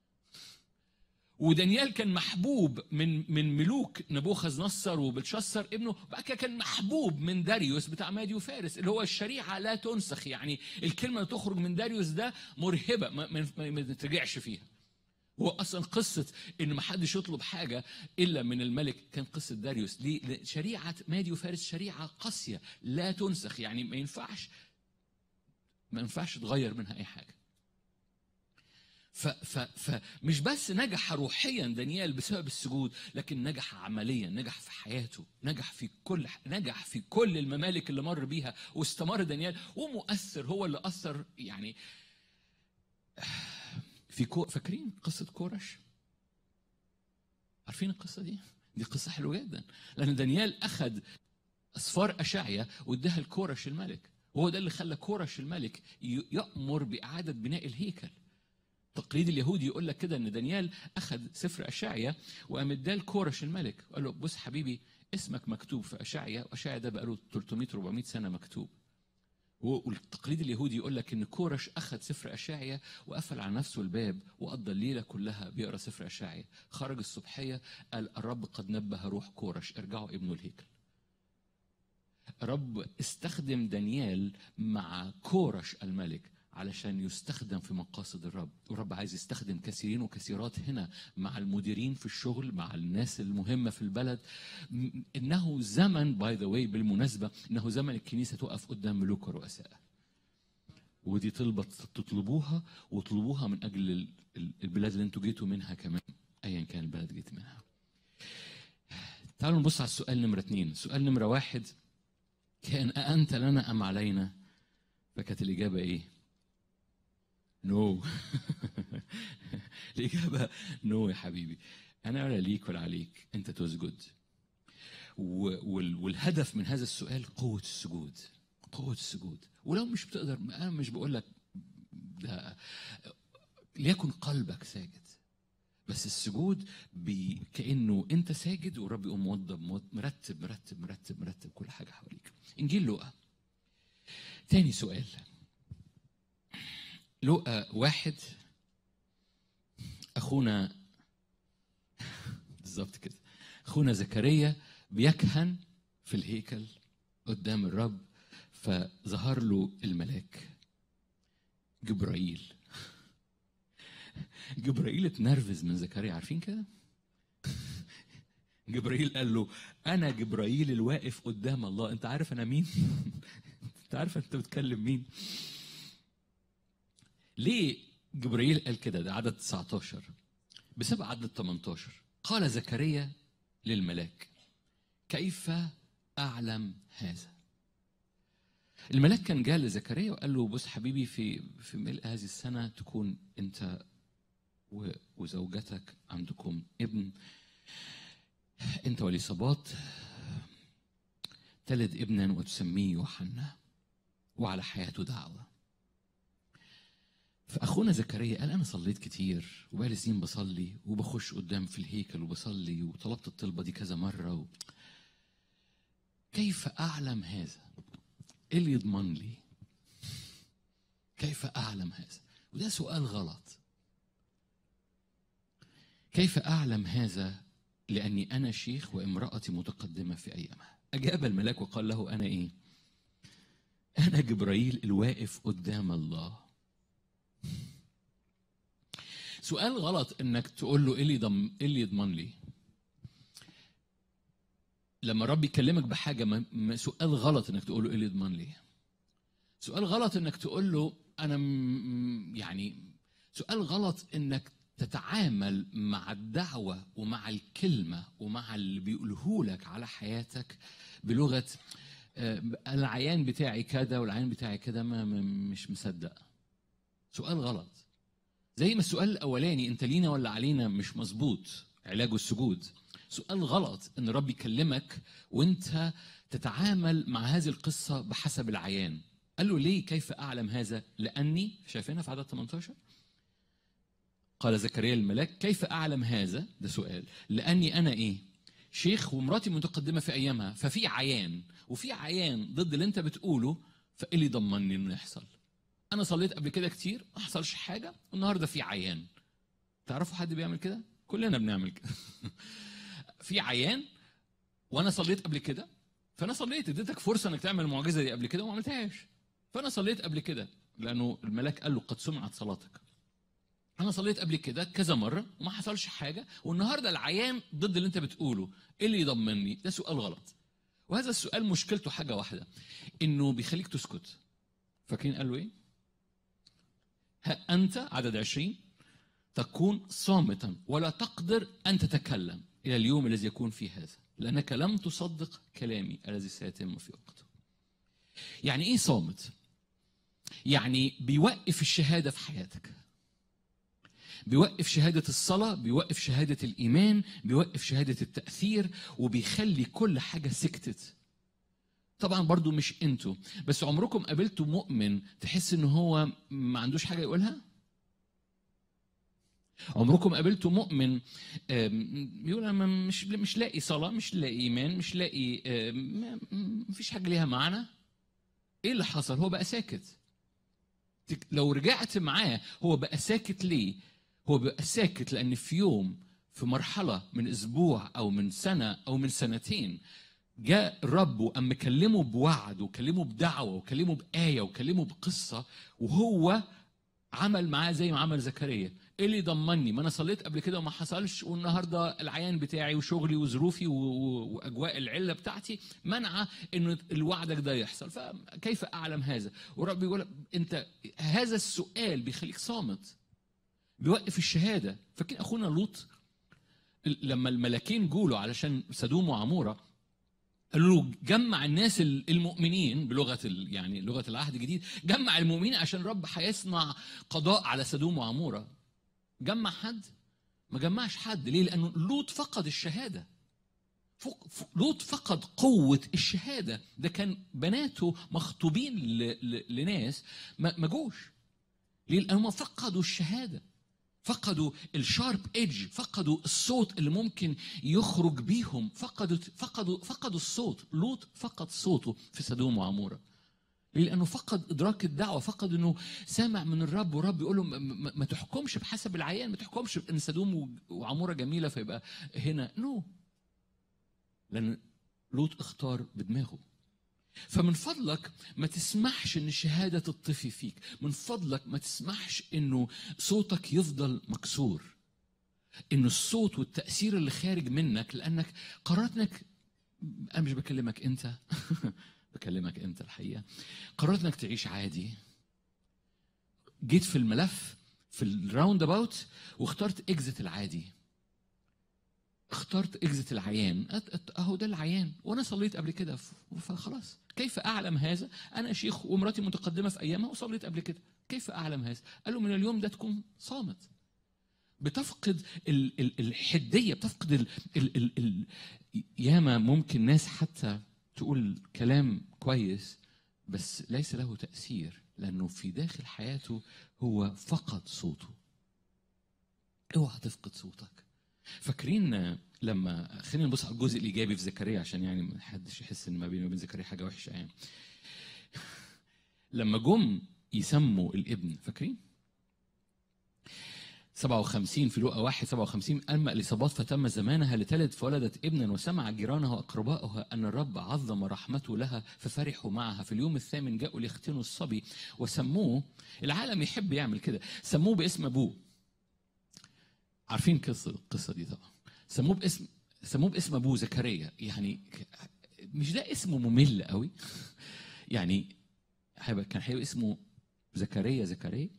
ودانيال كان محبوب من من ملوك نبوخذ نصر وبلشسر ابنه بقى كان محبوب من داريوس بتاع مادي وفارس اللي هو الشريعه لا تنسخ يعني الكلمه اللي تخرج من داريوس ده مرهبه ما, ما, ما نترجعش فيها هو اصلا قصه ان ما حدش يطلب حاجه الا من الملك كان قصه داريوس ليه شريعه مادي وفارس شريعه قاسيه لا تنسخ يعني ما ينفعش ما ينفعش تغير منها اي حاجه ف ف فمش بس نجح روحيا دانيال بسبب السجود لكن نجح عمليا نجح في حياته نجح في كل نجح في كل الممالك اللي مر بيها واستمر دانيال ومؤثر هو اللي اثر يعني في كو فاكرين قصه كورش عارفين القصه دي دي قصه حلوه جدا لان دانيال اخذ اسفار اشعيا واداها لكورش الملك وهو ده اللي خلى كورش الملك يامر باعاده بناء الهيكل التقليد اليهودي يقول لك كده ان دانيال اخذ سفر اشعيا وقام اداه لكورش الملك قال له بص حبيبي اسمك مكتوب في اشعيا واشعيا ده بقى له 300 400 سنه مكتوب والتقليد اليهودي يقول لك ان كورش اخذ سفر اشعيا وقفل على نفسه الباب وقضى الليله كلها بيقرا سفر اشعيا خرج الصبحيه قال الرب قد نبه روح كورش ارجعوا ابنوا الهيكل رب استخدم دانيال مع كورش الملك علشان يستخدم في مقاصد الرب والرب عايز يستخدم كثيرين وكثيرات هنا مع المديرين في الشغل مع الناس المهمة في البلد إنه زمن باي ذا واي بالمناسبة إنه زمن الكنيسة تقف قدام ملوك ورؤساء ودي طلبة تطلبوها وطلبوها من أجل البلاد اللي انتوا جيتوا منها كمان أيا كان البلد جيت منها تعالوا نبص على السؤال نمرة اتنين سؤال نمرة واحد كان أأنت لنا أم علينا فكانت الإجابة إيه نو الإجابة نو يا حبيبي أنا ولا ليك ولا عليك أنت تسجد و- وال- والهدف من هذا السؤال قوة السجود قوة السجود ولو مش بتقدر أنا مش بقول لك ده ليكن قلبك ساجد بس السجود بي كانه انت ساجد والرب يقوم موضب موضب- مرتب مرتب مرتب مرتب كل حاجه حواليك انجيل لوقا تاني سؤال لوقا واحد اخونا بالظبط كده اخونا زكريا بيكهن في الهيكل قدام الرب فظهر له الملاك جبرائيل جبرائيل اتنرفز من زكريا عارفين كده جبرائيل قال له انا جبرائيل الواقف قدام الله انت عارف انا مين انت عارف انت بتكلم مين ليه جبرائيل قال كده ده عدد 19 بسبب عدد 18 قال زكريا للملاك كيف اعلم هذا الملاك كان جاء لزكريا وقال له بص حبيبي في في ملء هذه السنه تكون انت و- وزوجتك عندكم ابن انت وليصابات تلد ابنا وتسميه يوحنا وعلى حياته دعوه فاخونا زكريا قال انا صليت كتير وبقالي سنين بصلي وبخش قدام في الهيكل وبصلي وطلبت الطلبه دي كذا مره و... كيف اعلم هذا؟ ايه اللي يضمن لي؟ كيف اعلم هذا؟ وده سؤال غلط كيف اعلم هذا لاني انا شيخ وامراتي متقدمه في ايامها اجاب الملاك وقال له انا ايه انا جبرائيل الواقف قدام الله سؤال غلط انك تقول له ايه اللي يضم ايه اللي يضمن لي لما الرب يكلمك بحاجه ما ما- سؤال غلط انك تقول له ايه اللي يضمن لي سؤال غلط انك تقول له انا م- يعني سؤال غلط انك تتعامل مع الدعوه ومع الكلمه ومع اللي بيقوله لك على حياتك بلغه آه، العيان بتاعي كذا والعيان بتاعي كذا ما ما- مش مصدق سؤال غلط زي ما السؤال الاولاني انت لينا ولا علينا مش مظبوط علاجه السجود سؤال غلط ان الرب يكلمك وانت تتعامل مع هذه القصه بحسب العيان قال له ليه كيف اعلم هذا لاني شايفينها في عدد 18 قال زكريا الملاك كيف اعلم هذا ده سؤال لاني انا ايه شيخ ومراتي متقدمه في ايامها ففي عيان وفي عيان ضد اللي انت بتقوله فايه اللي يضمني انه يحصل انا صليت قبل كده كتير ما حصلش حاجه والنهارده في عيان تعرفوا حد بيعمل كده كلنا بنعمل كده في عيان وانا صليت قبل كده فانا صليت اديتك فرصه انك تعمل المعجزه دي قبل كده وما عملتهاش فانا صليت قبل كده لانه الملاك قال له قد سمعت صلاتك انا صليت قبل كده كذا مره وما حصلش حاجه والنهارده العيان ضد اللي انت بتقوله ايه اللي يضمني ده سؤال غلط وهذا السؤال مشكلته حاجه واحده انه بيخليك تسكت فاكرين قال له ايه ها انت عدد عشرين تكون صامتا ولا تقدر ان تتكلم الى اليوم الذي يكون فيه هذا لانك لم تصدق كلامي الذي سيتم في وقته يعني ايه صامت يعني بيوقف الشهاده في حياتك بيوقف شهادة الصلاة بيوقف شهادة الإيمان بيوقف شهادة التأثير وبيخلي كل حاجة سكتت طبعا برضو مش انتوا بس عمركم قابلتوا مؤمن تحس ان هو ما عندوش حاجة يقولها عمركم قابلتوا مؤمن آم، يقول انا مش مش لاقي صلاه مش لاقي ايمان مش لاقي آم، ما ما فيش حاجه ليها معنى ايه اللي حصل هو بقى ساكت تك- لو رجعت معاه هو بقى ساكت ليه هو بقى ساكت لان في يوم في مرحله من اسبوع او من سنه او من سنتين جاء الرب وقام مكلمه بوعد وكلمه بدعوه وكلمه بايه وكلمه بقصه وهو عمل معاه زي ما عمل زكريا ايه اللي يضمني ما انا صليت قبل كده وما حصلش والنهارده العيان بتاعي وشغلي وظروفي و- و- واجواء العله بتاعتي منعه انه الوعدك ده يحصل فكيف اعلم هذا والرب بيقول انت هذا السؤال بيخليك صامت بيوقف الشهاده فاكرين اخونا لوط لما الملاكين جوله علشان سدوم وعموره قالوا له جمع الناس المؤمنين بلغه ال- يعني لغه العهد الجديد جمع المؤمنين عشان رب هيصنع قضاء على سدوم وعموره جمع حد ما جمعش حد ليه لانه لوط فقد الشهاده فق- ف- لوط فقد قوة الشهادة ده كان بناته مخطوبين ل... ل... لناس ما ما جوش ليه لأنهم فقدوا الشهادة فقدوا الشارب ايدج فقدوا الصوت اللي ممكن يخرج بيهم فقدوا فقدوا فقدوا الصوت لوط فقد صوته في سدوم وعموره ليه؟ لانه فقد ادراك الدعوه فقد انه سامع من الرب والرب يقول له ما- ما ما تحكمش بحسب العيان ما تحكمش ان سدوم و- وعموره جميله فيبقى هنا نو no. لان لوط اختار بدماغه فمن فضلك ما تسمحش ان الشهاده تطفي فيك من فضلك ما تسمحش انه صوتك يفضل مكسور ان الصوت والتاثير اللي خارج منك لانك قررت انك انا مش بكلمك انت بكلمك انت الحقيقه قررت انك تعيش عادي جيت في الملف في الراوند اباوت واخترت اكزت العادي اخترت اكزت العيان أت- أت- اهو ده العيان وانا صليت قبل كده ف- فخلاص كيف اعلم هذا انا شيخ ومراتي متقدمه في ايامها وصليت قبل كده كيف اعلم هذا قالوا من اليوم ده تكون صامت بتفقد ال- ال- الحديه بتفقد ال ال ال ال ياما ممكن ناس حتى تقول كلام كويس بس ليس له تاثير لانه في داخل حياته هو فقد صوته اوعى تفقد صوتك فاكرين لما خلينا نبص على الجزء الايجابي في زكريا عشان يعني ما حدش يحس ان ما بيني وبين زكريا حاجه وحشه يعني لما جم يسموا الابن فاكرين 57 في لوقا 1 57 أما اليصابات فتم زمانها لتلد فولدت ابنا وسمع جيرانها وأقربائها أن الرب عظم رحمته لها ففرحوا معها في اليوم الثامن جاءوا ليختنوا الصبي وسموه العالم يحب يعمل كده سموه باسم أبوه عارفين قصة القصة دي طبعا سموه باسم سموه باسم أبوه زكريا يعني مش ده اسمه ممل قوي يعني هيبقى كان هيبقى اسمه زكريا زكريا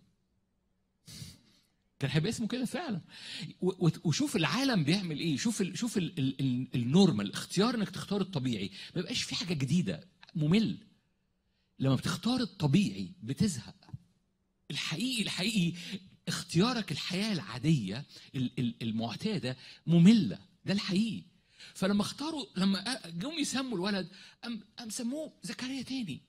كان هيبقى اسمه كده فعلا و- و- وشوف العالم بيعمل ايه شوف ال شوف ال ال ال النورمال اختيار انك تختار الطبيعي ما بيبقاش في حاجه جديده ممل لما بتختار الطبيعي بتزهق الحقيقي الحقيقي اختيارك الحياه العاديه ال- ال- المعتاده ممله ده الحقيقي فلما اختاروا لما جم يسموا الولد قام قام سموه زكريا تاني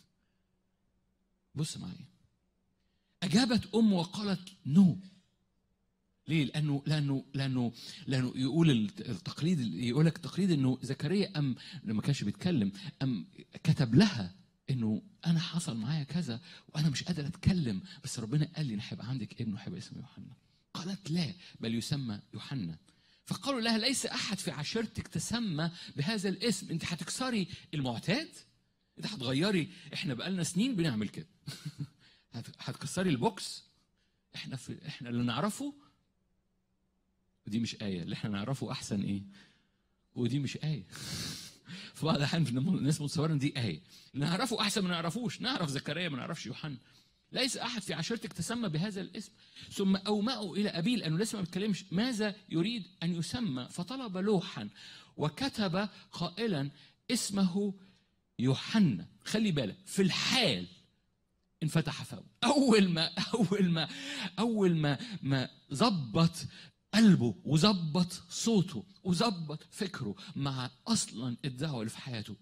بص معايا اجابت امه وقالت نو ليه؟ لانه لانه لانه لانه يقول الت- التقليد يقول لك التقليد انه زكريا ام لما كانش بيتكلم ام كتب لها انه انا حصل معايا كذا وانا مش قادر اتكلم بس ربنا قال لي ان هيبقى عندك ابن وهيبقى اسمه يوحنا. قالت لا بل يسمى يوحنا. فقالوا لها ليس احد في عشيرتك تسمى بهذا الاسم انت هتكسري المعتاد انت هتغيري احنا بقالنا سنين بنعمل كده هت- هتكسري البوكس احنا في احنا اللي نعرفه ودي مش آية اللي احنا نعرفه أحسن إيه ودي مش آية في بعض الأحيان في الناس متصورة إن دي آية اللي نعرفه أحسن ما نعرفوش نعرف زكريا ما نعرفش يوحنا ليس أحد في عشيرتك تسمى بهذا الاسم ثم أومأوا إلى أبيه لأنه لسه ما بيتكلمش ماذا يريد أن يسمى فطلب لوحا وكتب قائلا اسمه يوحنا خلي بالك في الحال انفتح فمه اول ما اول ما اول ما ما ظبط قلبه وظبط صوته وظبط فكره مع اصلا الدعوه اللي في حياته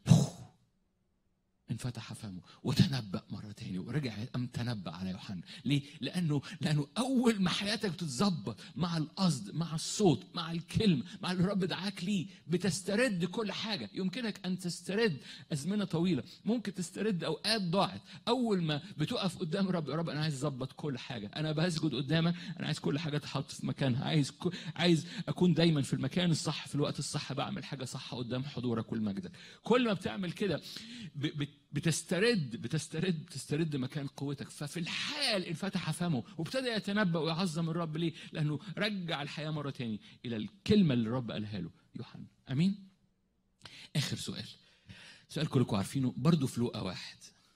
انفتح فمه وتنبأ مرة تاني ورجع قام تنبأ على يوحنا ليه؟ لأنه لأنه أول ما حياتك بتتظبط مع القصد مع الصوت مع الكلمة مع اللي الرب دعاك ليه بتسترد كل حاجة يمكنك أن تسترد أزمنة طويلة ممكن تسترد أوقات ضاعت أول ما بتقف قدام الرب يا رب أنا عايز أظبط كل حاجة أنا بسجد قدامك أنا عايز كل حاجة تحط في مكانها عايز ك... عايز أكون دايما في المكان الصح في الوقت الصح بعمل حاجة صح قدام حضورك والمجد كل ما بتعمل كده ب... بت... بتسترد بتسترد بتسترد مكان قوتك ففي الحال انفتح فمه وابتدى يتنبأ ويعظم الرب ليه؟ لأنه رجع الحياة مرة تاني إلى الكلمة اللي الرب قالها له يوحنا أمين؟ آخر سؤال سؤال كلكم عارفينه برضه في لوقا واحد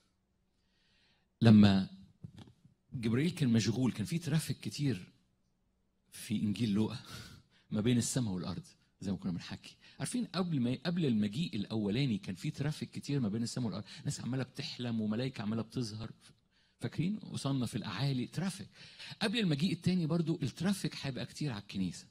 لما جبريل كان مشغول كان في ترافيك كتير في إنجيل لوقا ما بين السماء والأرض زي ما كنا بنحكي عارفين قبل ما قبل المجيء الاولاني كان في ترافيك كتير ما بين السماء والارض ناس عماله بتحلم وملائكه عماله بتظهر فاكرين وصلنا في الاعالي ترافيك قبل المجيء التاني برضو الترافيك هيبقى كتير على الكنيسه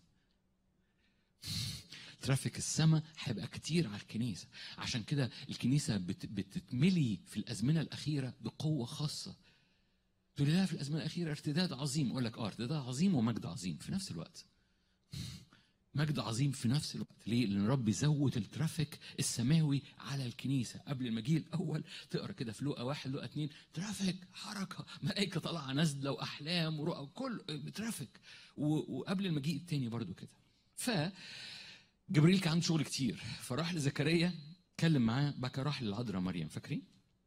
ترافيك السماء هيبقى كتير على الكنيسه عشان كده الكنيسه بت بتتملي في الازمنه الاخيره بقوه خاصه تقول لي لا في الازمنه الاخيره ارتداد عظيم اقول لك اه ارتداد عظيم ومجد عظيم في نفس الوقت مجد عظيم في نفس الوقت ليه؟ لأن رب يزود الترافيك السماوي على الكنيسة قبل المجيء الأول تقرا كده في لوقا واحد لوقا اتنين ترافيك حركة ملائكة طالعة نازلة وأحلام ورؤى كل ترافيك و- وقبل المجيء التاني برضو كده ف جبريل كان عنده شغل كتير فراح لزكريا اتكلم معاه بعد كده راح للعذراء مريم فاكرين؟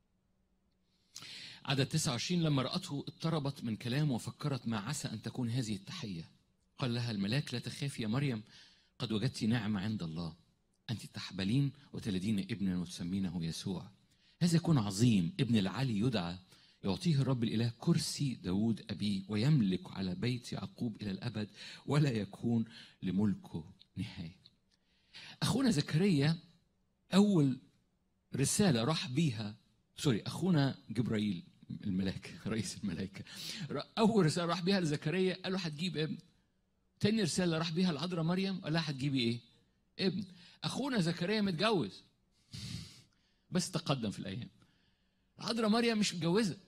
عدد 29 لما رأته اضطربت من كلامه وفكرت ما عسى أن تكون هذه التحية قال لها الملاك لا تخافي يا مريم قد وجدت نعمة عند الله أنت تحبلين وتلدين ابنا وتسمينه يسوع هذا يكون عظيم ابن العلي يدعى يعطيه الرب الإله كرسي داود أبيه ويملك على بيت يعقوب إلى الأبد ولا يكون لملكه نهاية أخونا زكريا أول رسالة راح بيها سوري أخونا جبرائيل الملاك رئيس الملائكة أول رسالة راح بيها لزكريا قال له هتجيب ابن تاني رسالة راح بيها العذراء مريم قال لها هتجيبي ايه؟ ابن اخونا زكريا متجوز بس تقدم في الايام العذراء مريم مش متجوزة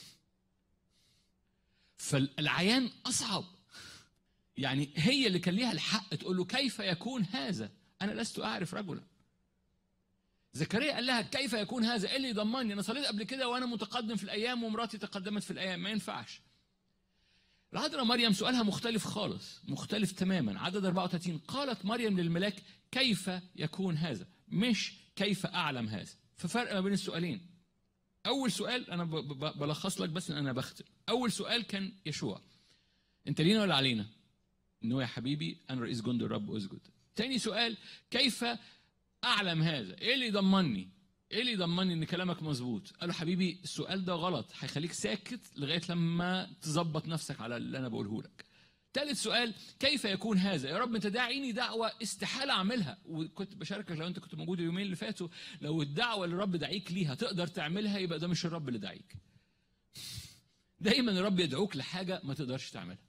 فالعيان اصعب يعني هي اللي كان ليها الحق تقول له كيف يكون هذا؟ انا لست اعرف رجلا زكريا قال لها كيف يكون هذا؟ ايه اللي يضمني؟ انا صليت قبل كده وانا متقدم في الايام ومراتي تقدمت في الايام ما ينفعش العذراء مريم سؤالها مختلف خالص مختلف تماما عدد 34 قالت مريم للملاك كيف يكون هذا مش كيف أعلم هذا ففرق ما بين السؤالين أول سؤال أنا ب- ب- بلخص لك بس إن أنا بختم أول سؤال كان يشوع أنت لينا ولا علينا إنه يا حبيبي أنا رئيس جند الرب أسجد تاني سؤال كيف أعلم هذا إيه اللي يضمني ايه اللي يضمني ان كلامك مظبوط؟ قال له حبيبي السؤال ده غلط هيخليك ساكت لغايه لما تظبط نفسك على اللي انا بقوله لك. ثالث سؤال كيف يكون هذا؟ يا رب انت داعيني دعوه استحاله اعملها وكنت بشاركك لو انت كنت موجود اليومين اللي فاتوا لو الدعوه اللي الرب دعيك ليها تقدر تعملها يبقى ده مش الرب اللي دعيك. دايما الرب يدعوك لحاجه ما تقدرش تعملها.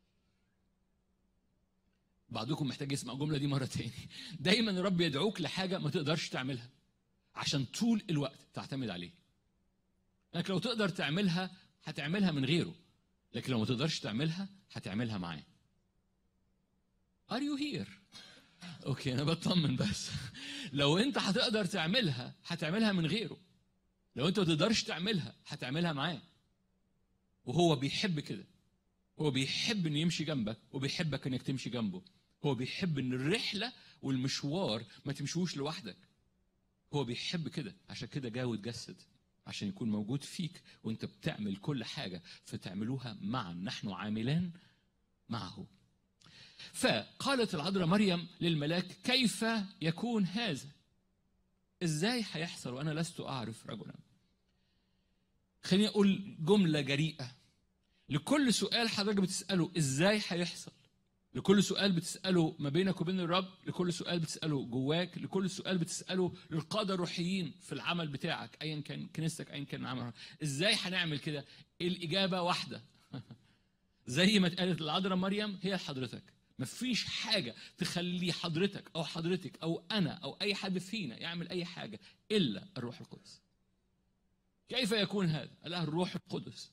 بعضكم محتاج يسمع الجمله دي مره تاني. دايما الرب يدعوك لحاجه ما تقدرش تعملها. عشان طول الوقت تعتمد عليه لكن لو تقدر تعملها هتعملها من غيره لكن لو ما تقدرش تعملها هتعملها معاه Are you here؟ اوكي انا بطمن بس لو انت هتقدر تعملها هتعملها من غيره لو انت ما تقدرش تعملها هتعملها معاه وهو بيحب كده هو بيحب انه يمشي جنبك وبيحبك انك تمشي جنبه هو بيحب ان الرحله والمشوار ما تمشوش لوحدك هو بيحب كده عشان كده جاء واتجسد عشان يكون موجود فيك وانت بتعمل كل حاجة فتعملوها معا نحن عاملان معه فقالت العذراء مريم للملاك كيف يكون هذا ازاي هيحصل وانا لست اعرف رجلا خليني اقول جملة جريئة لكل سؤال حضرتك بتسأله ازاي هيحصل لكل سؤال بتسأله ما بينك وبين الرب لكل سؤال بتسأله جواك لكل سؤال بتسأله للقادة الروحيين في العمل بتاعك أيا كان كنيستك أيا كان عمل إزاي هنعمل كده الإجابة واحدة زي ما اتقالت العذراء مريم هي حضرتك مفيش حاجة تخلي حضرتك أو حضرتك أو أنا أو أي حد فينا يعمل أي حاجة إلا الروح القدس كيف يكون هذا؟ قال لها الروح القدس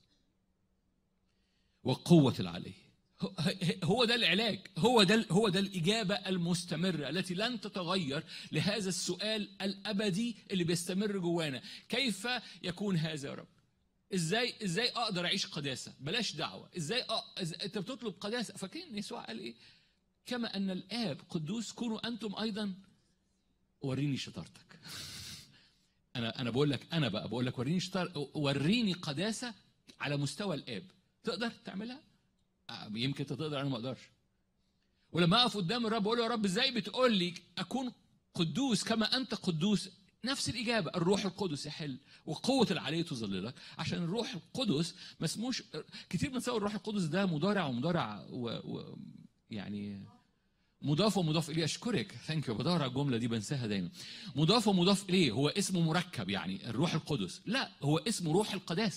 وقوة العلي هو ده العلاج هو ده هو ده الاجابه المستمره التي لن تتغير لهذا السؤال الابدي اللي بيستمر جوانا كيف يكون هذا يا رب ازاي ازاي اقدر اعيش قداسه بلاش دعوه ازاي أ... إز... انت بتطلب قداسه فاكرين يسوع قال ايه كما ان الاب قدوس كونوا انتم ايضا وريني شطارتك انا انا بقول لك انا بقى بقول لك وريني شطار وريني قداسه على مستوى الاب تقدر تعملها يمكن انت تقدر انا ما اقدرش ولما اقف قدام الرب اقول له يا رب ازاي بتقول لي اكون قدوس كما انت قدوس نفس الاجابه الروح القدس يحل وقوه العلي تظللك عشان الروح القدس ما اسموش كتير بنسوي الروح القدس ده مضارع ومضارع و... و... يعني مضاف ومضاف اليه اشكرك ثانك يو بدور على الجمله دي بنساها دايما مضاف ومضاف اليه هو اسمه مركب يعني الروح القدس لا هو اسمه روح القداسه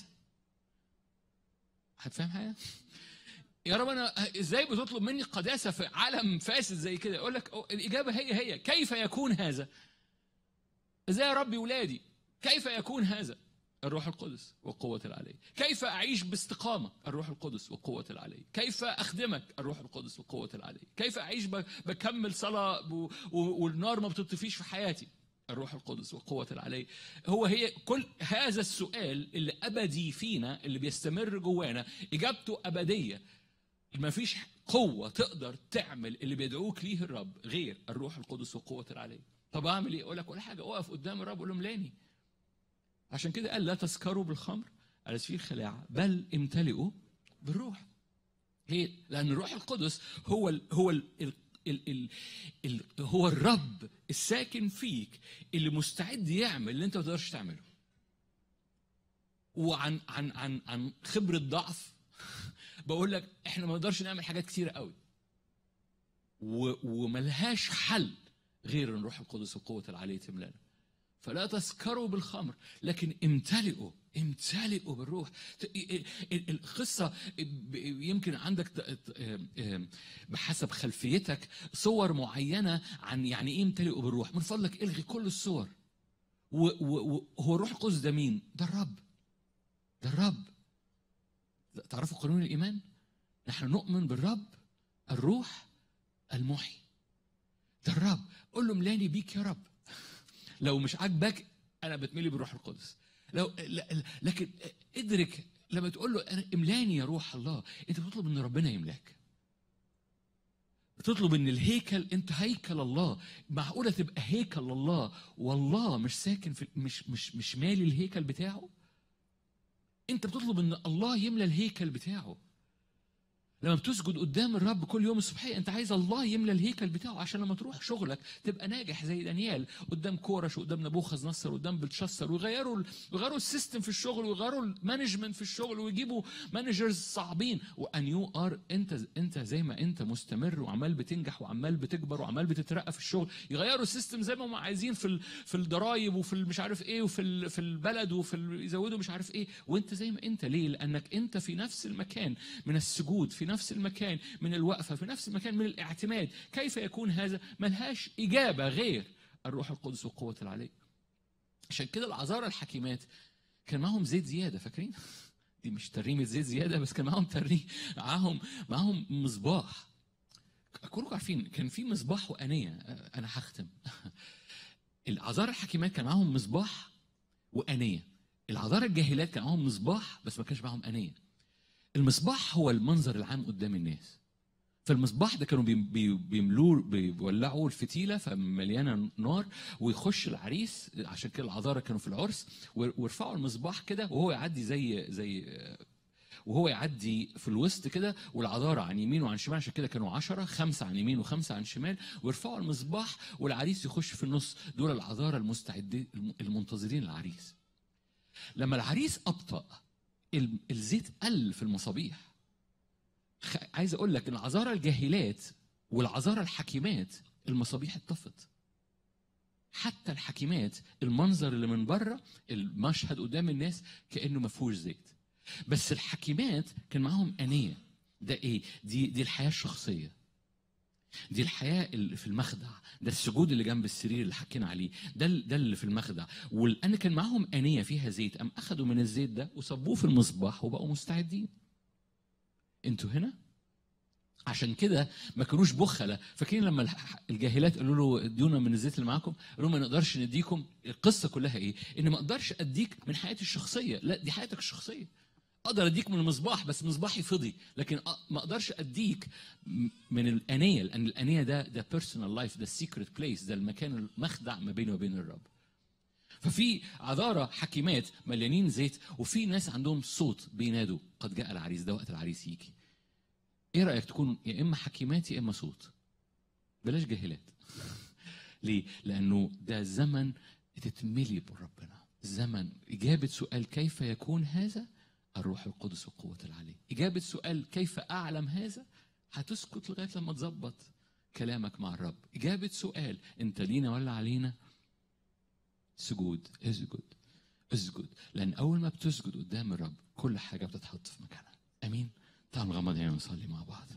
هتفهم حاجه يا رب انا ازاي بتطلب مني قداسه في عالم فاسد زي كده اقول لك أو- الاجابه هي هي كيف يكون هذا ازاي يا ربي ولادي كيف يكون هذا الروح القدس وقوة العلي كيف أعيش باستقامة الروح القدس وقوة العلي كيف أخدمك الروح القدس وقوة العلي كيف أعيش ب- بكمل صلاة و- و- والنار ما بتطفيش في حياتي الروح القدس وقوة العلي هو هي كل هذا السؤال اللي أبدي فينا اللي بيستمر جوانا إجابته أبدية ما فيش قوة تقدر تعمل اللي بيدعوك ليه الرب غير الروح القدس وقوة العلي طب أعمل إيه؟ أقول لك ولا حاجة أقف قدام الرب أقول له ملاني عشان كده قال لا تسكروا بالخمر على سبيل الخلاعة بل امتلئوا بالروح ليه؟ لأن الروح القدس هو ال هو ال ال ال ال ال هو الرب الساكن فيك اللي مستعد يعمل اللي انت ما تقدرش تعمله. وعن عن عن عن خبره ضعف بقول لك احنا ما نقدرش نعمل حاجات كتيره قوي. و وملهاش حل غير ان الروح القدس وقوه العلي تملانا. فلا تسكروا بالخمر لكن امتلئوا امتلئوا بالروح ت- ال- ال- القصة ب- يمكن عندك ت- ت- بحسب خلفيتك صور معينة عن يعني ايه امتلئوا بالروح من فضلك الغي كل الصور وهو الروح القدس ده مين؟ ده الرب ده الرب تعرفوا قانون الإيمان؟ نحن نؤمن بالرب الروح المحيي ده الرب قول له ملاني بيك يا رب لو مش عاجبك انا بتملي بالروح القدس لو لا- لا- لكن ادرك لما تقول له أنا املاني يا روح الله انت بتطلب ان ربنا يملاك بتطلب ان الهيكل انت هيكل الله معقوله تبقى هيكل الله والله مش ساكن في مش مش مش مالي الهيكل بتاعه انت بتطلب ان الله يملى الهيكل بتاعه لما بتسجد قدام الرب كل يوم الصبحية انت عايز الله يملى الهيكل بتاعه عشان لما تروح شغلك تبقى ناجح زي دانيال قدام كورش وقدام نبوخذ نصر وقدام بلشسر ويغيروا ويغيروا السيستم في الشغل ويغيروا المانجمنت في الشغل ويجيبوا مانجرز صعبين وان يو ار انت انت زي ما انت مستمر وعمال بتنجح وعمال بتكبر وعمال بتترقى في الشغل يغيروا السيستم زي ما هم عايزين في ال- في الضرايب وفي مش عارف ايه وفي ال- في البلد وفي ال- يزودوا مش عارف ايه وانت زي ما انت ليه لانك انت في نفس المكان من السجود في نفس المكان من الوقفه في نفس المكان من الاعتماد كيف يكون هذا ملهاش اجابه غير الروح القدس وقوه العلي عشان كده العذارى الحكيمات كان معاهم زيت زياده فاكرين دي مش تريمه زيت زياده بس كان معاهم تريم معاهم معاهم مصباح كلكم عارفين كان في مصباح وانيه انا هختم العذارى الحكيمات كان معاهم مصباح وانيه العذارى الجاهلات كان معاهم مصباح بس ما كانش معاهم انيه المصباح هو المنظر العام قدام الناس فالمصباح ده كانوا بيم- بي- بيملوه بيولعوا الفتيله فمليانه نار ويخش العريس عشان كده العذارى كانوا في العرس وير- ويرفعوا المصباح كده وهو يعدي زي زي وهو يعدي في الوسط كده والعذارى عن يمين وعن شمال عشان كده كانوا عشرة خمسة عن يمين وخمسة عن شمال ويرفعوا المصباح والعريس يخش في النص دول العذارى المستعدين المنتظرين العريس لما العريس أبطأ ال- الزيت قل في المصابيح خ- عايز اقول لك ان العذارى الجاهلات والعذارى الحكيمات المصابيح اتطفت حتى الحكيمات المنظر اللي من بره المشهد قدام الناس كانه ما فيهوش زيت بس الحكيمات كان معاهم انيه ده ايه دي دي الحياه الشخصيه دي الحياه اللي في المخدع ده السجود اللي جنب السرير اللي حكينا عليه ده ال- ده اللي في المخدع والان كان معاهم انيه فيها زيت ام اخذوا من الزيت ده وصبوه في المصباح وبقوا مستعدين انتوا هنا عشان كده ما كانوش بخلة فاكرين لما الح- الجاهلات قالوا له ادونا من الزيت اللي معاكم قالوا ما نقدرش نديكم القصة كلها ايه ان ما اقدرش اديك من حياتي الشخصية لا دي حياتك الشخصية اقدر اديك من المصباح بس مصباحي فضي لكن أ- ما اقدرش اديك م- من الانيه لان الانيه ده ده بيرسونال لايف ده السيكريت بليس ده المكان المخدع ما بيني وبين الرب ففي عذارى حكيمات مليانين زيت وفي ناس عندهم صوت بينادوا قد جاء العريس ده وقت العريس يجي ايه رايك تكون يا اما حكيمات يا اما صوت بلاش جاهلات ليه لانه ده زمن تتملي بربنا زمن اجابه سؤال كيف يكون هذا الروح القدس وقوه العلي اجابه سؤال كيف اعلم هذا هتسكت لغايه لما تظبط كلامك مع الرب إجابة سؤال أنت لينا ولا علينا سجود اسجد اسجد لأن أول ما بتسجد قدام الرب كل حاجة بتتحط في مكانها أمين تعالوا نغمض عينينا ونصلي مع بعض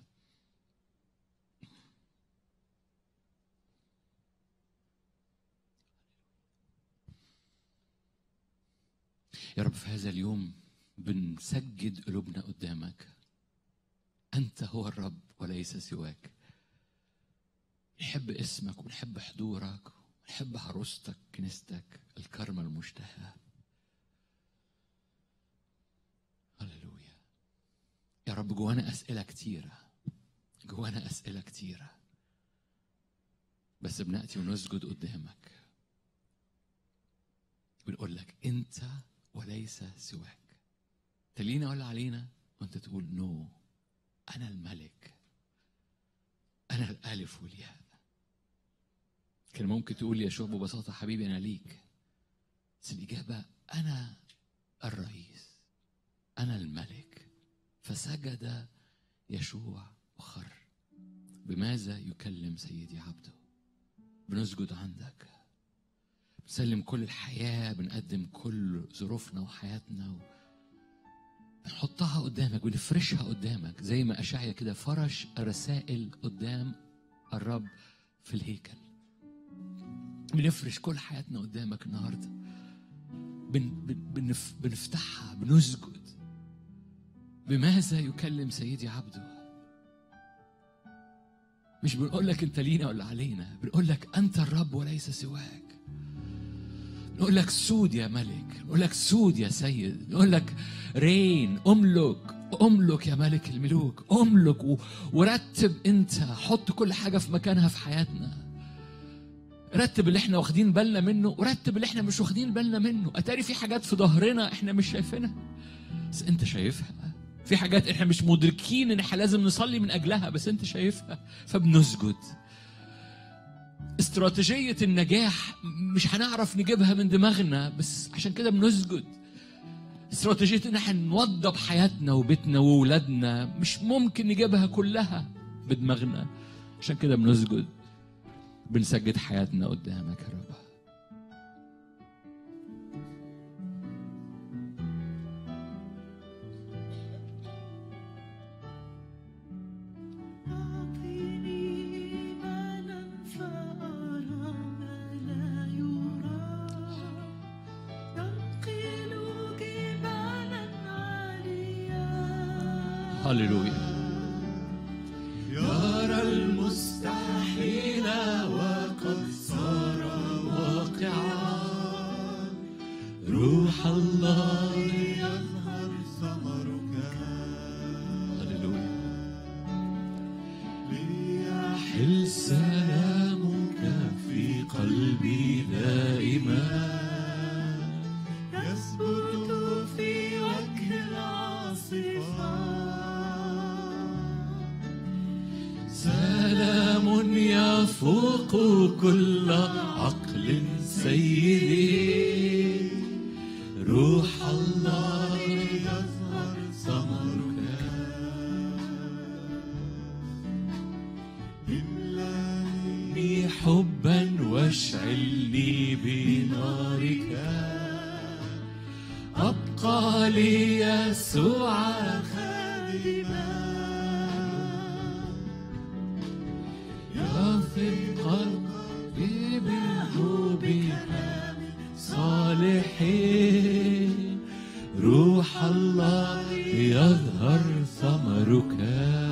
يا رب في هذا اليوم بنسجد قلوبنا قدامك أنت هو الرب وليس سواك نحب اسمك ونحب حضورك ونحب عروستك كنيستك الكرمة المشتهى هللويا يا رب جوانا أسئلة كتيرة جوانا أسئلة كتيرة بس بنأتي ونسجد قدامك بنقول لك أنت وليس سواك تلينا ولا علينا وأنت تقول نو أنا الملك أنا الألف والياء كان ممكن تقول لي يا شوب ببساطة حبيبي أنا ليك بس الإجابة أنا الرئيس أنا الملك فسجد يشوع وخر بماذا يكلم سيدي عبده بنسجد عندك بنسلم كل الحياة بنقدم كل ظروفنا وحياتنا و... بنحطها قدامك بنفرشها قدامك زي ما أشعيا كده فرش رسائل قدام الرب في الهيكل بنفرش كل حياتنا قدامك النهارده بن بن بنف بنفتحها بنسجد بماذا يكلم سيدي عبده مش بنقول لك انت لينا ولا علينا بنقول لك انت الرب وليس سواك نقول لك سود يا ملك نقول لك سود يا سيد نقول لك رين املك املك يا ملك الملوك املك و... ورتب انت حط كل حاجه في مكانها في حياتنا رتب اللي احنا واخدين بالنا منه ورتب اللي احنا مش واخدين بالنا منه اتاري في حاجات في ظهرنا احنا مش شايفينها بس انت شايفها في حاجات احنا مش مدركين ان احنا لازم نصلي من اجلها بس انت شايفها فبنسجد استراتيجية النجاح مش هنعرف نجيبها من دماغنا بس عشان كده بنسجد استراتيجية ان احنا نوضب حياتنا وبيتنا وولادنا مش ممكن نجيبها كلها بدماغنا عشان كده بنسجد بنسجد حياتنا قدامك يا رب أعطني إيمانا فأرى ما لا يرى ينقل جبالا عاليا هللويا يرى المستحيل وقد صار واقعا روح الله يظهر ثمرك هللويا ليحل سلامك في قلبي دائما يثبت في وجه العاصفة سلام يفوق كل عقل سيدي روح الله يظهر ثمرك املأني حبا واشعلني بنارك أبقى لي يسوع خادما يثق قلبي بالحب صالحين روح الله يظهر ثمرك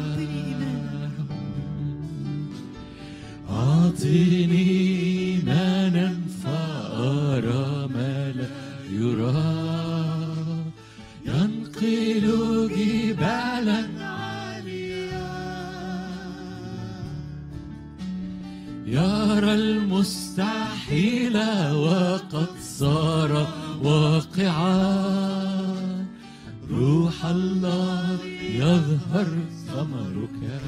أعطني إيمانا فأرى ما لا يرى ينقل جبالا عاليا يرى المستحيل وقد صار واقعا روح الله يظهر ثمرك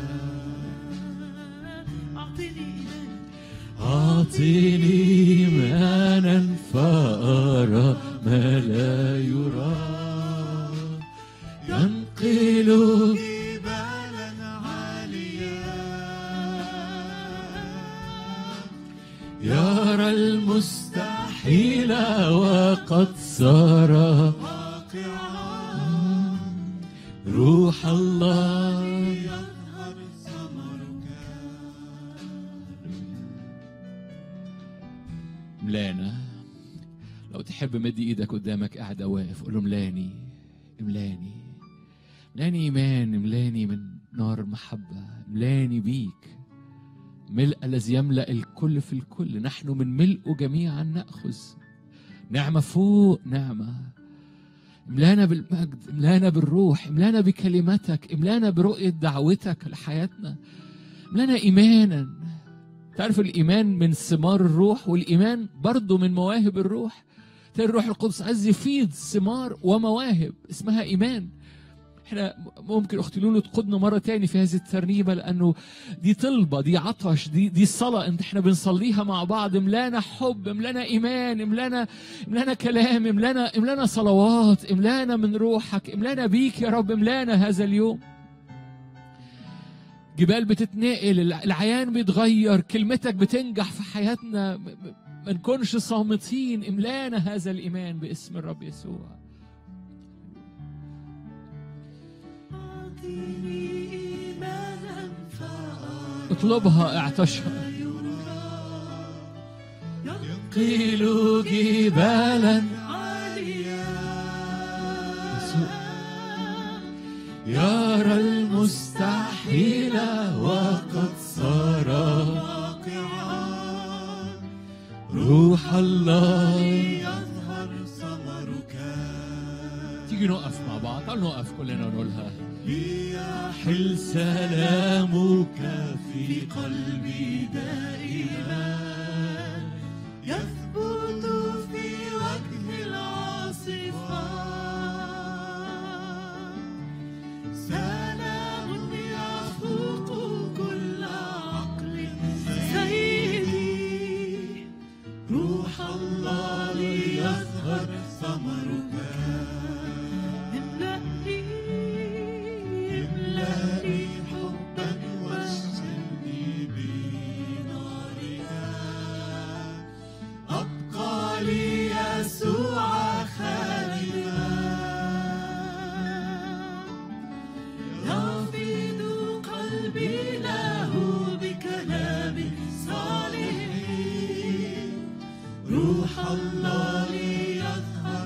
أعطني إيمانا فأرى ما لا يرى ينقل جبالا عاليا يرى المستحيل وقد صار روح الله ملانا لو تحب مد ايدك قدامك قاعد واقف قول له ملاني ملاني ملاني ايمان ملاني من نار المحبه ملاني بيك ملء الذي يملا الكل في الكل نحن من ملئه جميعا ناخذ نعمه فوق نعمه املانا بالمجد املانا بالروح املانا بكلمتك املانا برؤيه دعوتك لحياتنا املانا ايمانا تعرف الايمان من ثمار الروح والايمان برضه من مواهب الروح تلاقي الروح القدس عايز يفيض ثمار ومواهب اسمها ايمان احنا ممكن اخت لولو تقودنا مره تاني في هذه الترنيمه لانه دي طلبه دي عطش دي دي صلاه انت احنا بنصليها مع بعض ملانا حب ملانا ايمان ملانا ملانا كلام ملانا ملانا صلوات املانا من روحك املانا بيك يا رب املانا هذا اليوم جبال بتتنقل العيان بيتغير كلمتك بتنجح في حياتنا م- م- ما نكونش صامتين املانا هذا الايمان باسم الرب يسوع أعطني إيمانا فأرى اطلبها اعتشها قيل جبالا عاليا يسوع. يرى المستحيل وقد صار روح الله يظهر ثمرك تيجي نقف مع بعض تعالوا نقف كلنا ونقولها ليحل حل سلامك في قلبي دائما يثبت في وجه العاصفة سلام يفوق كل عقل سيدي روح الله ليظهر ثمرك املأني املأني حبا واشغلني بنارك أبقى لي يسوع خالدا يفيض قلبي له بكلام صالح روح الله ليظهر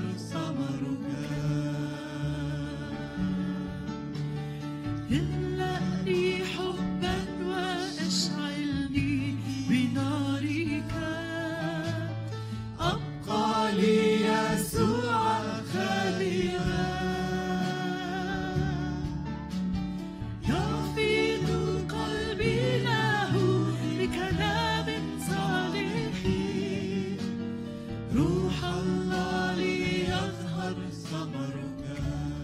ثمرك املأني حبا واشعلني بنارك أبقى لي يسوع خالدا يفيض قلبي له بكلام صالح روح الله ليظهر ثمرك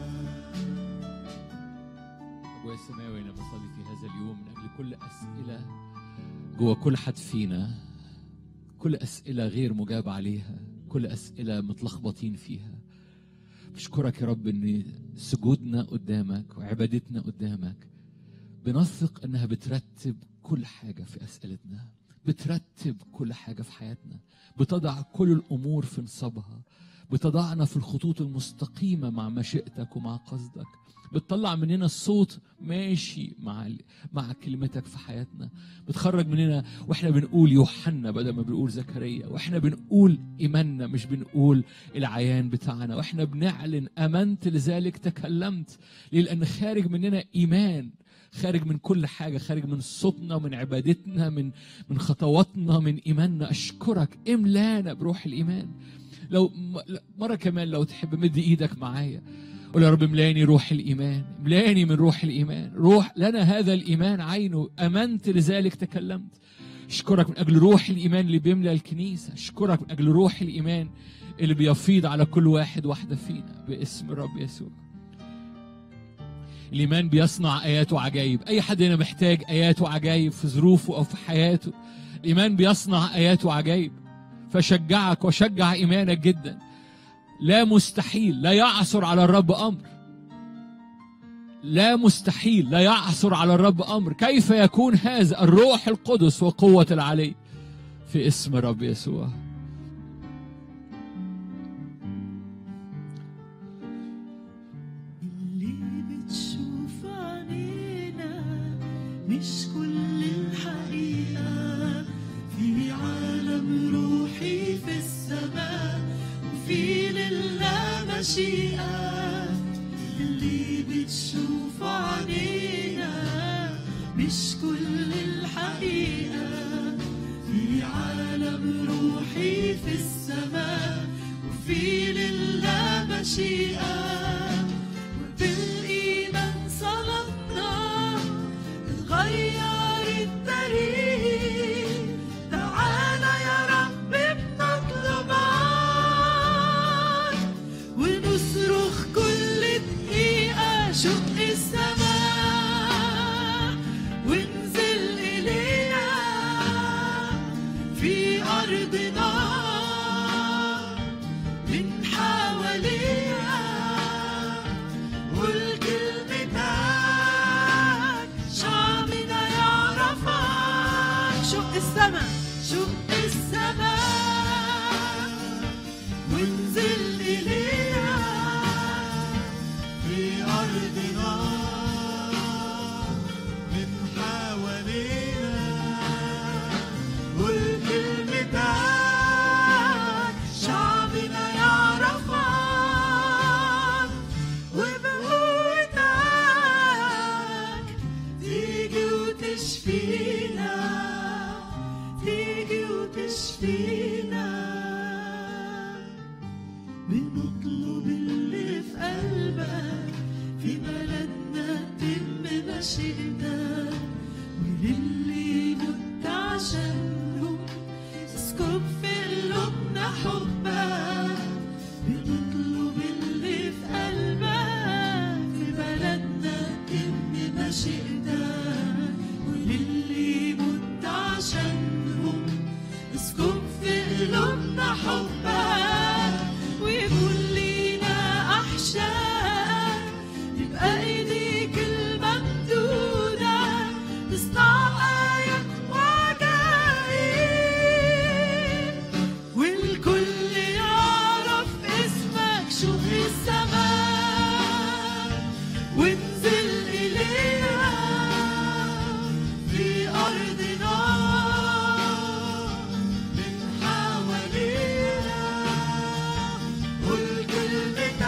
أبويا السماوي أنا بصلي في هذا اليوم من أجل كل أسئلة جوه كل حد فينا كل أسئلة غير مجاب عليها كل أسئلة متلخبطين فيها بشكرك يا رب إن سجودنا قدامك وعبادتنا قدامك بنثق إنها بترتب كل حاجة في أسئلتنا بترتب كل حاجة في حياتنا بتضع كل الأمور في نصابها بتضعنا في الخطوط المستقيمة مع مشيئتك ومع قصدك بتطلع مننا الصوت ماشي مع ال- مع كلمتك في حياتنا بتخرج مننا واحنا بنقول يوحنا بدل ما بنقول زكريا واحنا بنقول ايماننا مش بنقول العيان بتاعنا واحنا بنعلن امنت لذلك تكلمت ليه لان خارج مننا ايمان خارج من كل حاجه خارج من صوتنا من عبادتنا من من خطواتنا من ايماننا اشكرك املانا بروح الايمان لو م- مره كمان لو تحب مد ايدك معايا قول يا رب املاني روح الايمان املاني من روح الايمان روح لنا هذا الايمان عينه امنت لذلك تكلمت اشكرك من اجل روح الايمان اللي بيملى الكنيسه اشكرك من اجل روح الايمان اللي بيفيض على كل واحد واحده فينا باسم الرب يسوع الايمان بيصنع ايات وعجائب اي حد هنا محتاج ايات وعجائب في ظروفه او في حياته الايمان بيصنع ايات وعجائب فشجعك وشجع ايمانك جدا لا مستحيل لا يعثر على الرب امر لا مستحيل لا يعثر على الرب امر كيف يكون هذا الروح القدس وقوه العلي في اسم رب يسوع اللي بتشوف عينينا مش كل الحقيقة في عالم روحي في السماء وفي لله مشيئة اللي بتشوف عينينا مش كل الحقيقة في عالم روحي في السماء وفي لله مشيئة بالإيمان صلبنا اتغير التاريخ تعالى يا رب بنطلبك ونصرخ كل دقيقة شق السماء وانزل إلينا في أرضنا من حوالينا قول كلمتك شعبنا يعرفك شق السماء شق السماء وانزل إلينا في أرضنا من حوالينا قول كلمتك شعبنا يعرفك وبقوتك تيجي وتشفينا تيجي وتشفينا بنطلب اللي في قلبك في بلدنا تتم مشيئتك وللي مت عشانهم اسكب في قلوبنا حبك بنطلب اللي في قلبك في بلدنا تتم مشيئتك وللي مت عشانهم اسكب في قلوبنا حبك ويكون لينا احشاء يبقى ايديك الممدوده تصنع ايات وعجائب والكل يعرف اسمك شوف السماء وانزل إلينا في أرضنا من حوالينا قول كلمتك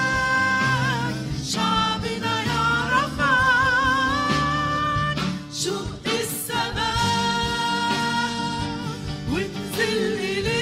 شعبنا يعرفك شق السماء وانزل إلينا